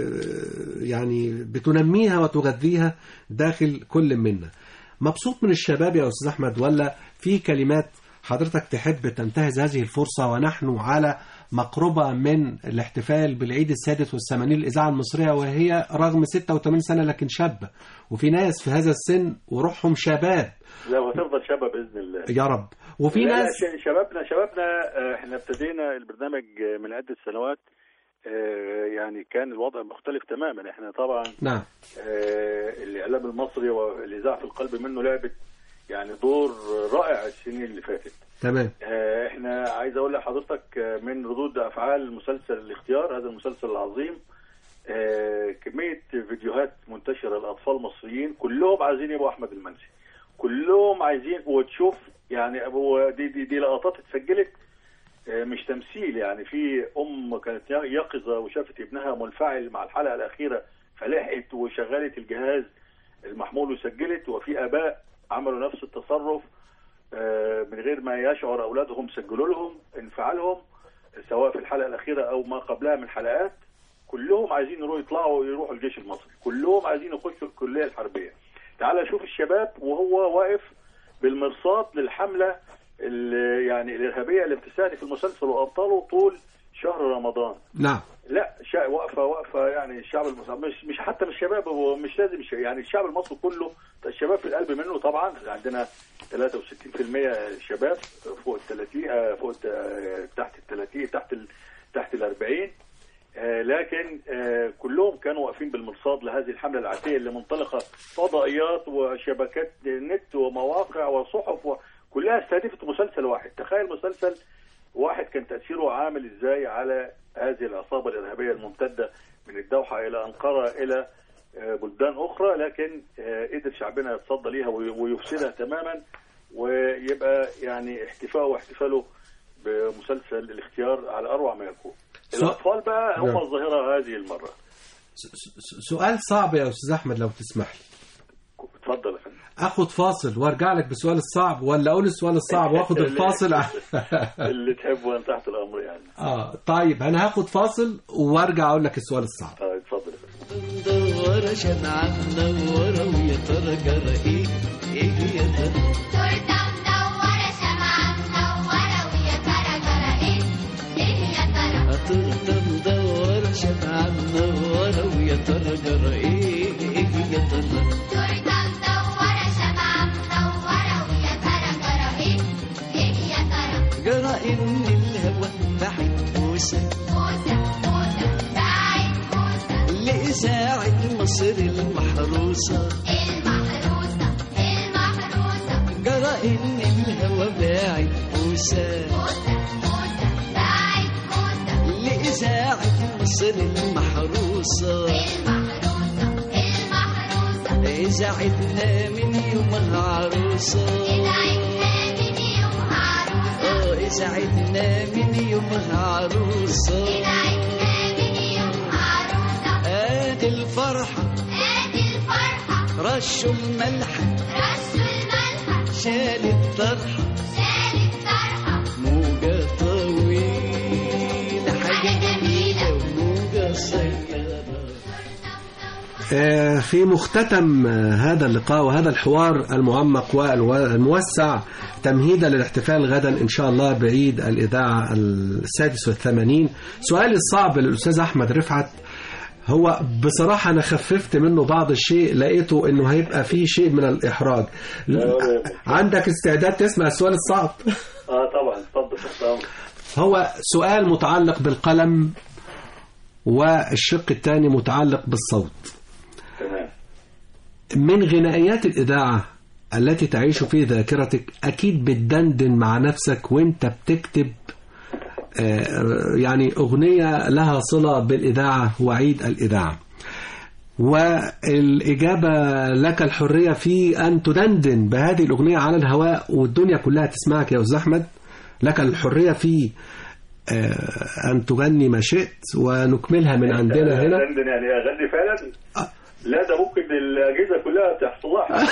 يعني بتنميها وتغذيها داخل كل منا مبسوط من الشباب يا استاذ احمد ولا في كلمات حضرتك تحب تنتهز هذه الفرصه ونحن على مقربة من الاحتفال بالعيد السادس والثمانين للإذاعة المصرية وهي رغم 86 سنة لكن شابة وفي ناس في هذا السن وروحهم شباب لا وهتفضل شابه باذن الله يا رب وفي لا، لا، ناس ش- شبابنا شبابنا آه، احنا ابتدينا البرنامج آه، من عده سنوات آه، يعني كان الوضع مختلف تماما احنا طبعا نعم آه، الاعلام المصري والاذاعه في القلب منه لعبت يعني دور رائع السنين اللي فاتت تمام آه، احنا عايز اقول لحضرتك آه، من ردود افعال مسلسل الاختيار هذا المسلسل العظيم آه، كميه فيديوهات منتشره لاطفال مصريين كلهم عايزين يبقوا احمد المنسي كلهم عايزين وتشوف يعني هو دي دي, دي لقطات اتسجلت آه، مش تمثيل يعني في ام كانت يقظه وشافت ابنها منفعل مع الحلقه الاخيره فلحقت وشغلت الجهاز المحمول وسجلت وفي اباء عملوا نفس التصرف آه، من غير ما يشعر اولادهم سجلوا لهم انفعالهم سواء في الحلقه الاخيره او ما قبلها من حلقات كلهم عايزين يروحوا يطلعوا يروحوا الجيش المصري كلهم عايزين يخشوا الكليه الحربيه تعال شوف الشباب وهو واقف بالمرصاد للحمله ال- يعني الارهابيه اللي بتستهدف المسلسل وابطاله طول شهر رمضان نعم لا شا... واقفه واقفه يعني الشعب المصري مش مش حتى مش شباب هو مش لازم الش... يعني الشعب المصري كله الشباب في القلب منه طبعا عندنا 63% شباب فوق ال 30 آه، فوق الت- آه، تحت ال 30 تحت ال تحت ال 40 آه، لكن آه، كلهم كانوا واقفين بالمرصاد لهذه الحمله العاتيه اللي منطلقه فضائيات وشبكات نت ومواقع وصحف وكلها استهدفت مسلسل واحد تخيل مسلسل واحد كان تأثيره عامل ازاي على هذه العصابة الإرهابية الممتدة من الدوحة إلى أنقرة إلى آه، بلدان أخرى لكن آه، قدر شعبنا يتصدى ليها وي- ويفسدها تماما ويبقى يعني احتفاءه واحتفاله بمسلسل الاختيار على أروع ما يكون سؤال- الأطفال بقى هم نعم. الظاهرة هذه المرة س- س- سؤال صعب يا استاذ احمد لو تسمح لي اتفضل يا فندم اخد فاصل وارجع لك بالسؤال الصعب ولا اقول السؤال الصعب واخد اللي- الفاصل اللي تحبه أن تحت الأمر يعني اه طيب انا هاخد فاصل وارجع اقول لك السؤال الصعب طيب اتفضل يا فندم مدورة شمعة منورة ويا ترى جرى ايه ايه يا ترى تورته مدورة شمعة منورة ويا ترى جرى ايه ايه يا ترى تورته مدورة شمعة منورة ويا ترى جرى ايه ايه يا ترى تورته مدورة شمعة منورة ويا ترى جرى ايه ايه يا ترى جرى ان الهوى بعد موسى موسى موسى بعد موسى لإذاعة مصر المحروسة المحروسة المحروسة جرى ان الهوى باعد موسى موسى موسى بعد موسى لإذاعة مصر المحروسة المحروسة المحروسة إذاعتنا من يومها عروسة إذاعتنا من يوم عروسة اه إذاعتنا من يومها عروسة إذاعتنا رشوا الملحة رشوا الملحة شال الطرحة شال الطرحة موجة طويلة حاجة جميلة وموجة قصيرة آه، في مختتم آه، هذا اللقاء وهذا الحوار المعمق والموسع تمهيدا للاحتفال غدا إن شاء الله بعيد الإذاعة السادس والثمانين سؤالي الصعب للأستاذ أحمد رفعت هو بصراحة أنا خففت منه بعض الشيء لقيته أنه هيبقى فيه شيء من الإحراج عندك استعداد تسمع السؤال الصعب اه طبعا اتفضل تحت امرك هو سؤال متعلق بالقلم والشق الثاني متعلق بالصوت تمام من غنائيات الإذاعة التي تعيش في ذاكرتك أكيد بتدندن مع نفسك وانت بتكتب آه، يعني أغنية لها صلة بالإذاعة وعيد الإذاعة والإجابة لك الحرية في أن تدندن بهذه الأغنية على الهواء والدنيا كلها تسمعك يا أستاذ أحمد لك الحرية في آه، أن تغني ما شئت ونكملها من عندنا هنا لندن يعني اغني فعلا لا ده ممكن الاجهزه كلها تحصلها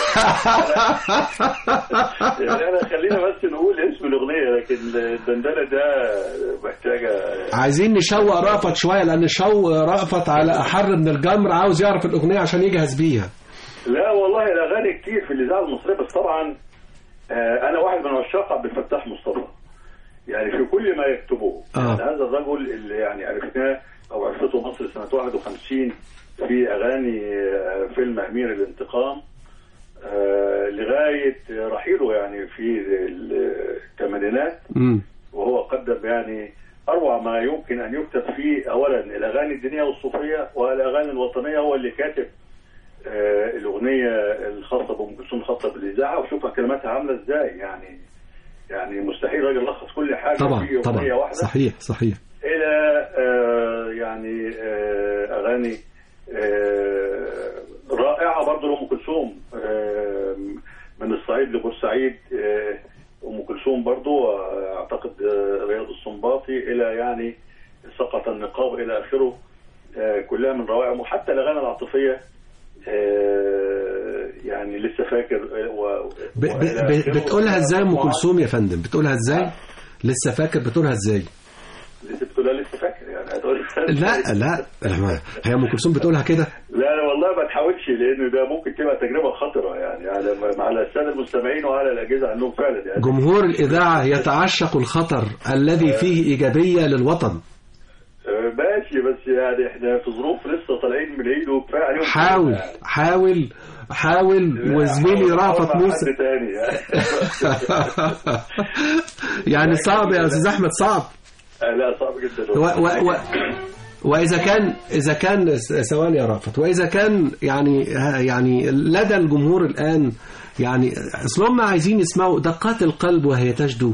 يعني انا خلينا بس نقول اسم الاغنيه لكن الدندنه ده محتاجه عايزين نشوق رأفت شوية لأن شوق رأفت على أحر من الجمر عاوز يعرف الأغنية عشان يجهز بيها لا والله الاغاني كتير في الاذاعه المصريه بس طبعا آه، انا واحد من عشاق عبد الفتاح مصطفى يعني في كل ما يكتبه آه. يعني هذا الرجل اللي يعني عرفناه او عرفته مصر سنه 51 في اغاني آه، فيلم امير الانتقام آه، لغايه رحيله يعني في الثمانينات مم. وهو قدم يعني اروع ما يمكن ان يكتب فيه اولا الاغاني الدينيه والصوفيه والاغاني الوطنيه هو اللي كاتب آه، الاغنيه الخاصه بام كلثوم الخاصه بالاذاعه وشوفها كلماتها عامله ازاي يعني يعني مستحيل راجل يلخص كل حاجه طبعا في اغنيه طبعا واحده صحيح صحيح الى آه، يعني آه، اغاني آه، رائعه برضه لام كلثوم آه، من الصعيد لبورسعيد آه، ام كلثوم برضه آه، اعتقد آه، رياض السنباطي الى يعني سقط النقاب الى اخره آه، كلها من روائعهم وحتى الاغاني العاطفيه آه، يعني لسه فاكر آه، و- ب ب وإلى ب آخره. بتقولها ازاي ام كلثوم يا فندم بتقولها ازاي لسه فاكر بتقولها ازاي لسه بتقولها لسه فاكر يعني هتقول لا لا هي ام كلثوم بتقولها كده لا لا والله ما تحاولش لان ده ممكن تبقى تجربه خطره يعني على على الساده المستمعين وعلى الاجهزه عنهم فعلا يعني جمهور الإذاعة يتعشق الخطر الذي فيه إيجابية للوطن آه، ماشي بس يعني احنا في ظروف لسه طالعين من العيد وكفايه عليهم حاول يعني. حاول حاول وزميلي حاول رافت مع موسى حد تاني يعني. يعني صعب يا أستاذ أحمد صعب آه، لا صعب جدا و و و وإذا كان إذا كان ثواني يا رافت وإذا كان يعني يعني لدى الجمهور الآن يعني أصل هم عايزين يسمعوا دقات القلب وهي تجدو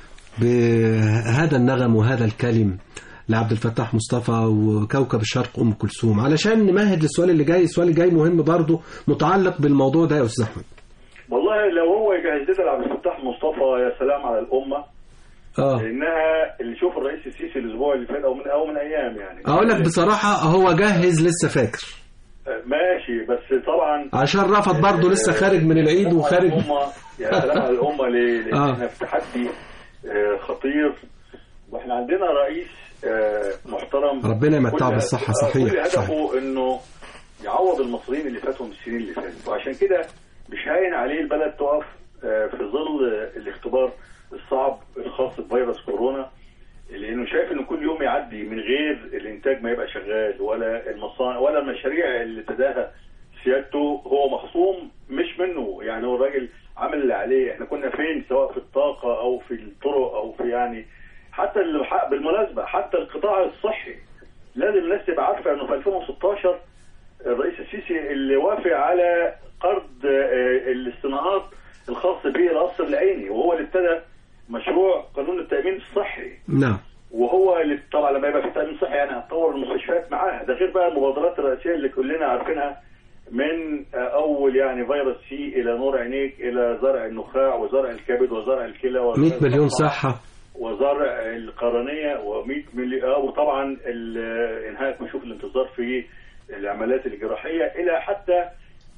بهذا النغم وهذا الكلم لعبد الفتاح مصطفى وكوكب الشرق أم كلثوم علشان نمهد للسؤال اللي جاي السؤال اللي جاي مهم برضه متعلق بالموضوع ده يا أستاذ أحمد والله لو هو يجهز لنا عبد الفتاح مصطفى يا سلام على الامه اه لانها اللي شوف الرئيس السيسي الاسبوع اللي فات او من او من ايام يعني أقول لك بصراحة هو جهز لسه فاكر آه، ماشي بس طبعا عشان رفض برضه لسه خارج من العيد وخارج الأمة يعني سلام على الأمة ليه؟ لأن آه. احنا في تحدي آه، خطير واحنا عندنا رئيس آه، محترم ربنا يمتعه كل- بالصحة، آه، صحيح، كل صحيح. هدفه انه يعوض المصريين اللي فاتوا من السنين اللي فاتت وعشان كده مش هاين عليه البلد تقف آه، في ظل آه، الاختبار الصعب الخاص بفيروس كورونا لانه شايف ان كل يوم يعدي من غير الانتاج ما يبقى شغال ولا المصانع ولا المشاريع اللي ابتداها سيادته هو مخصوم مش منه يعني هو الراجل عمل اللي عليه احنا كنا فين سواء في الطاقه او في الطرق او في يعني حتى الح- بالمناسبه حتى القطاع الصحي لازم الناس تبقى عارفه انه في 2016 الرئيس السيسي اللي وافق على قرض آه، الصناعات الخاص به القصر العيني وهو اللي ابتدى مشروع قانون التامين الصحي نعم وهو اللي طبعا لما يبقى في تامين صحي يعني هتطور المستشفيات معاها ده غير بقى المبادرات الرئاسيه اللي كلنا عارفينها من آه، اول يعني فيروس سي الى نور عينيك الى زرع النخاع وزرع الكبد وزرع الكلى وزرع 100 مليون الصفحة. صحة وزرع القرنية و100 مليون آه، وطبعا ال- انهاء كشوف الانتظار في العمليات الجراحية إلى حتى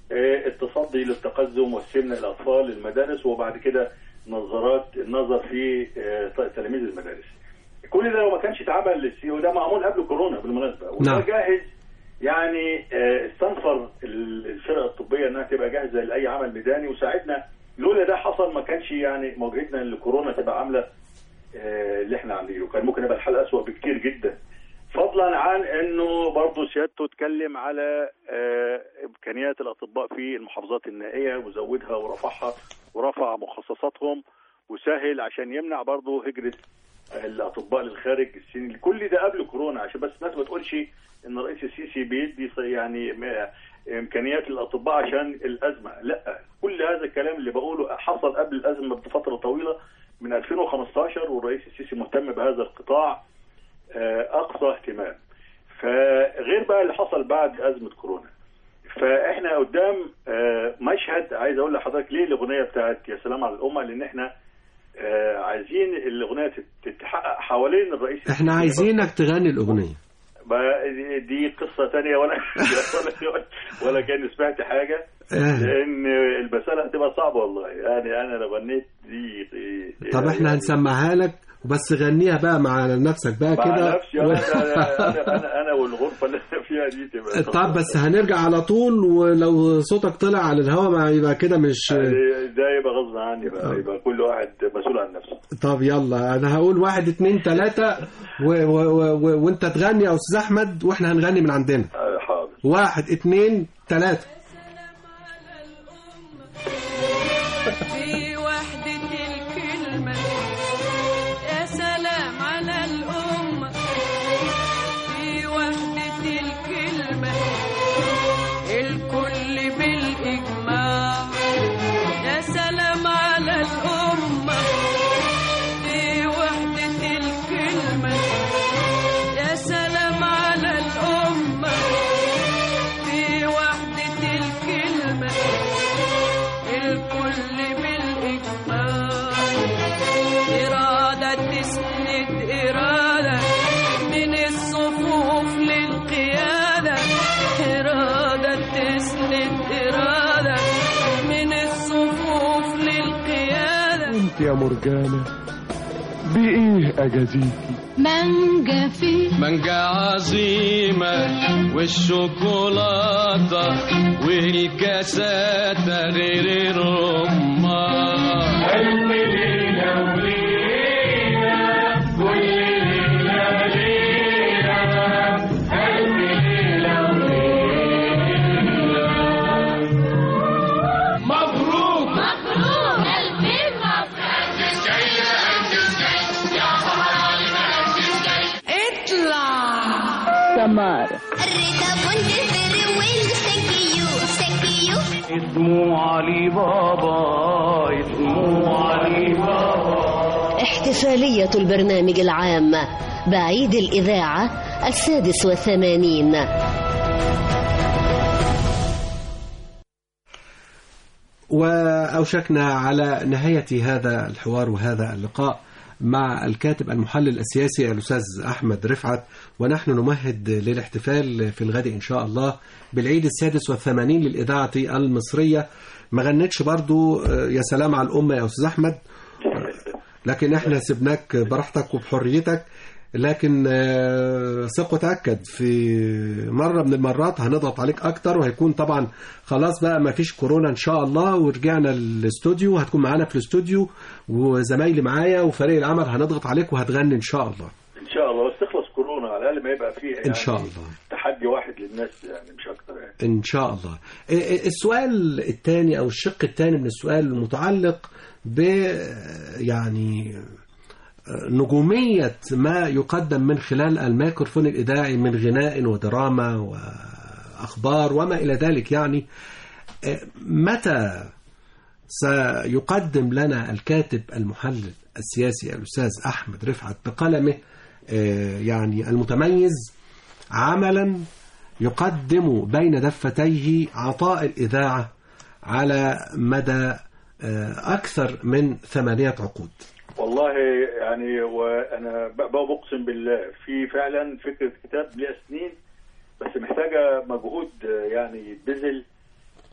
آه، التصدي للتقزم والسمنه الاطفال المدارس وبعد كده نظارات النظر في آه، تلاميذ المدارس كل ده لو ما كانش اتعمل للسي وده معمول قبل كورونا بالمناسبه وده نعم. جاهز يعني آه، استنفر ال- الفرق الطبيه انها تبقى جاهزه لاي عمل ميداني وساعدنا لولا ده حصل ما كانش يعني مواجهتنا لكورونا تبقى عامله آه، اللي احنا عاملينه كان ممكن يبقى الحال اسوء بكتير جدا فضلا عن انه برضه سيادته اتكلم على آه، امكانيات الاطباء في المحافظات النائيه وزودها ورفعها ورفع مخصصاتهم وسهل عشان يمنع برضه هجره الاطباء للخارج السنين كل ده قبل كورونا عشان بس الناس ما تقولش ان الرئيس السيسي بيدي يعني م- امكانيات للاطباء عشان الازمه لا كل هذا الكلام اللي بقوله حصل قبل الازمه بفتره طويله من 2015 والرئيس السيسي مهتم بهذا القطاع آه، اقصى اهتمام فغير بقى اللي حصل بعد ازمه كورونا فاحنا قدام آه، مشهد عايز اقول لحضرتك ليه الاغنيه بتاعت يا سلام على الامه لان احنا آه، عايزين الاغنيه تت- تتحقق حوالين الرئيس احنا عايزينك تغني الأغنية بقى دي- دي قصه تانية ولا ولا ولا كان سمعت حاجه آه. لان المساله هتبقى صعبه والله يعني انا لو غنيت دي دي- طب احنا هنسمعها لك بس غنيها بقى مع نفسك بقى مع كده نفسي انا انا انا, أنا والغرفه اللي انا فيها دي تبقى طب بس هنرجع على طول ولو صوتك طلع على الهوا ما يبقى كده مش ده يبقى غصب عني بقى يبقى كل واحد مسؤول عن نفسه طب يلا انا هقول واحد اتنين تلاتة و... و... و... وانت تغني يا استاذ احمد واحنا هنغني من عندنا آه، حاضر واحد اتنين تلاتة في وحدة الكلمة يا سلام على الأمة في وحدة الكلمة الكل بالإجماع يا سلام على الأمة في وحدة الكلمة يا سلام على الأمة في وحدة الكلمة الكل بالإجماع إرادة تسند إرادة من الصفوف للقيادة إرادة تسند إرادة من الصفوف للقيادة انت يا مرجانة بإيه أجازيكي مانجا في مانجا عظيمة والشوكولاتة والكاسات غير الرمان قلبي ليلة وليلة كل ليلة ليلة قلبي ليلة وليلة مبروك مبروك ألف اطلع سمار الرضا منتظر والسكيو سكيو اسمه علي بابا اسمه علي بابا احتفالية البرنامج العام بعيد الإذاعة السادس والثمانين وأوشكنا على نهاية هذا الحوار وهذا اللقاء مع الكاتب المحلل السياسي الأستاذ أحمد رفعت ونحن نمهد للاحتفال في الغد إن شاء الله بالعيد السادس والثمانين للإذاعة المصرية ما غنتش برضو آه، يا سلام على الأمة يا أستاذ أحمد لكن احنا سبناك براحتك وبحريتك لكن آه، ثق وتأكد في مرة من المرات هنضغط عليك أكتر وهيكون طبعا خلاص بقى ما فيش كورونا إن شاء الله ورجعنا الاستوديو هتكون معانا في الاستوديو وزمايلي معايا وفريق العمل هنضغط عليك وهتغني إن شاء الله ان شاء الله بس تخلص كورونا على الاقل ما يبقى فيه يعني إن شاء الله تحدي واحد للناس يعني مش اكتر يعني إن شاء الله إيه- السؤال الثاني أو الشق الثاني من السؤال المتعلق ب يعني نجومية ما يقدم من خلال الميكروفون الإذاعي من غناء ودراما وأخبار وما إلى ذلك يعني إيه، متى سيقدم لنا الكاتب المحلل السياسي الأستاذ أحمد رفعت بقلمه آه، يعني المتميز عملا يقدم بين دفتيه عطاء الإذاعة على مدى آه، أكثر من ثمانية عقود والله يعني وانا ب- بقسم بالله في فعلا فكره كتاب ليها سنين بس محتاجه مجهود آه، يعني يتبذل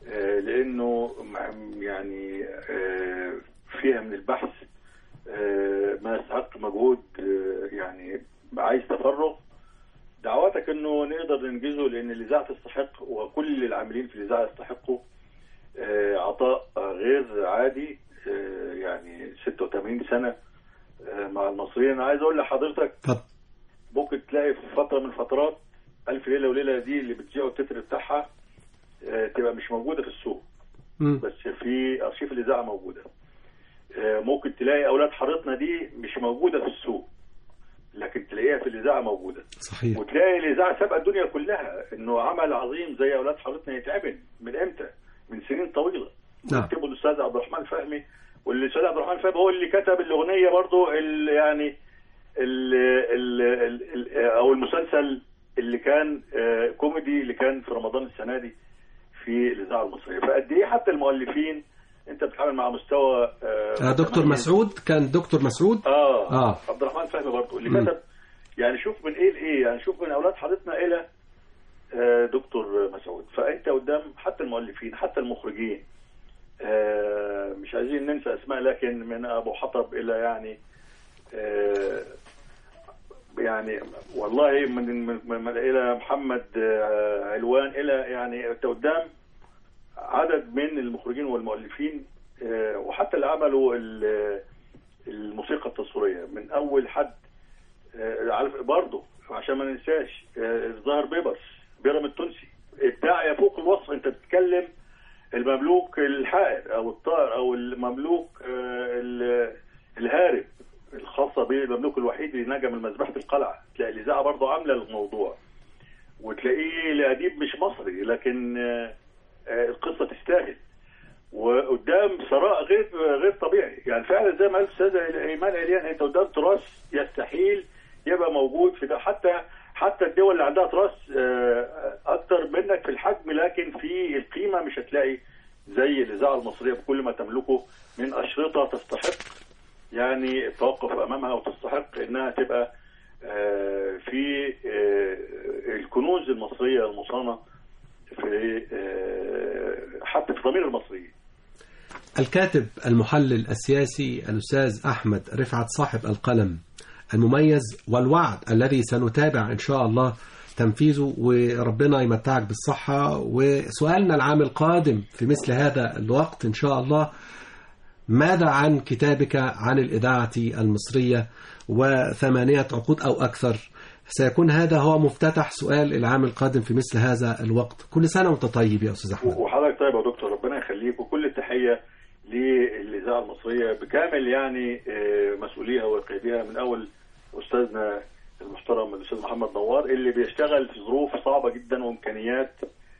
آه، لانه مع- يعني آه، فيها من البحث آه، ما يستحق مجهود آه، يعني عايز تفرغ دعواتك انه نقدر ننجزه لان الاذاعه تستحق وكل العاملين في الاذاعه يستحقوا آه، عطاء آه، غير عادي آه، يعني 86 سنه آه، مع المصريين انا عايز اقول لحضرتك اتفضل. ممكن تلاقي في فتره من الفترات الف ليله وليله دي اللي بتذيعوا التتر بتاعها آه، تبقى مش موجوده في السوق مم. بس في ارشيف الاذاعه موجوده آه، ممكن تلاقي اولاد حارتنا دي مش موجوده في السوق لكن تلاقيها في الاذاعه موجوده صحيح وتلاقي الاذاعه سابقه الدنيا كلها انه عمل عظيم زي اولاد حارتنا يتعمل من امتى؟ من سنين طويله نعم. كتبه الاستاذ عبد الرحمن فهمي والاستاذ عبد الرحمن فهمي هو اللي كتب الاغنيه برضو اللي يعني ال ال ال ال او المسلسل اللي كان آه، كوميدي اللي كان في رمضان السنه دي في الاذاعه المصريه فقد ايه حتى المؤلفين انت بتتعامل مع مستوى آه، آه دكتور متميز. مسعود كان دكتور مسعود اه, آه. عبد الرحمن فهمي برضه اللي مم. كتب يعني شوف من ايه لايه يعني شوف من اولاد حضرتنا الى آه، دكتور مسعود فانت قدام حتى المؤلفين حتى المخرجين آه، مش عايزين ننسى اسماء لكن من ابو حطب الى يعني آه، يعني والله من, من, من الى محمد آه، علوان الى يعني انت قدام عدد من المخرجين والمؤلفين آه، وحتى اللي عملوا ال- الموسيقى التصويريه من اول حد آه، عارف برضه عشان ما ننساش آه، الظاهر بيبرس بيرم التونسي ابداع يفوق الوصف انت بتتكلم المملوك الحائر او الطائر او المملوك آه، ال- الهارب الخاصه به المملوك الوحيد اللي نجا من مذبحه القلعه تلاقي الاذاعه برضه عامله الموضوع وتلاقيه لاديب مش مصري لكن آه، آه، القصه تستاهل وقدام ثراء غير غير طبيعي يعني فعلا زي ما قال الاستاذ ايمان عليان انت قدام تراث يستحيل يبقى موجود في ده حتى حتى الدول اللي عندها تراث آه، اكتر منك في الحجم لكن في القيمه مش هتلاقي زي الاذاعه المصريه بكل ما تملكه من اشرطه تستحق يعني التوقف امامها وتستحق انها تبقى آه، في آه، الكنوز المصريه المصانه في آه، حتى في ضمير المصريين الكاتب المحلل السياسي الأستاذ أحمد رفعت صاحب القلم المميز والوعد الذي سنتابع إن شاء الله تنفيذه وربنا يمتعك بالصحة وسؤالنا العام القادم في مثل هذا الوقت إن شاء الله ماذا عن كتابك عن الإذاعة المصرية وثمانية عقود أو أكثر سيكون هذا هو مفتتح سؤال العام القادم في مثل هذا الوقت كل سنة وانت طيب يا أستاذ أحمد وحضرتك طيب يا دكتور ربنا يخليك وكل التحيه للاذاعه المصريه بكامل يعني آه، مسؤوليها وقيادها من اول استاذنا المحترم الاستاذ محمد نوار اللي بيشتغل في ظروف صعبه جدا وامكانيات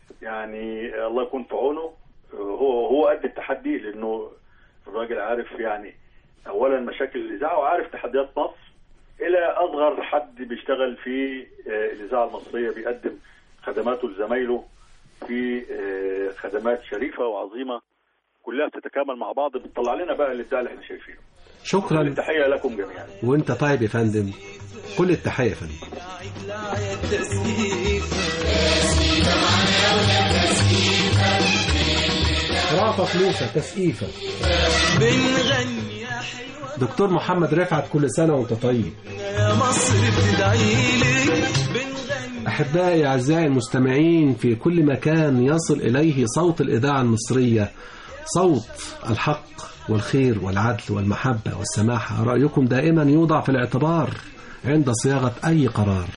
يعني الله يكون في عونه آه، هو هو قد التحدي لانه الراجل عارف يعني اولا مشاكل الاذاعه وعارف تحديات مصر الى اصغر حد بيشتغل في آه، الاذاعه المصريه بيقدم خدماته لزمايله في آه، خدمات شريفه وعظيمه كلها بتتكامل مع بعض بتطلع لنا بقى الابداع اللي احنا شايفينه شكرا التحيه لكم جميعا وانت طيب يا فندم كل التحية يا فندم رافع فلوسة تسقيفة بنغني يا حلوة دكتور محمد رفعت كل سنة وانت طيب يا مصر بتدعي لك بنغني أحبائي أعزائي المستمعين في كل مكان يصل إليه صوت الإذاعة المصرية صوت الحق والخير والعدل والمحبة والسماحة رأيكم دائما يوضع في الاعتبار عند صياغة أي قرار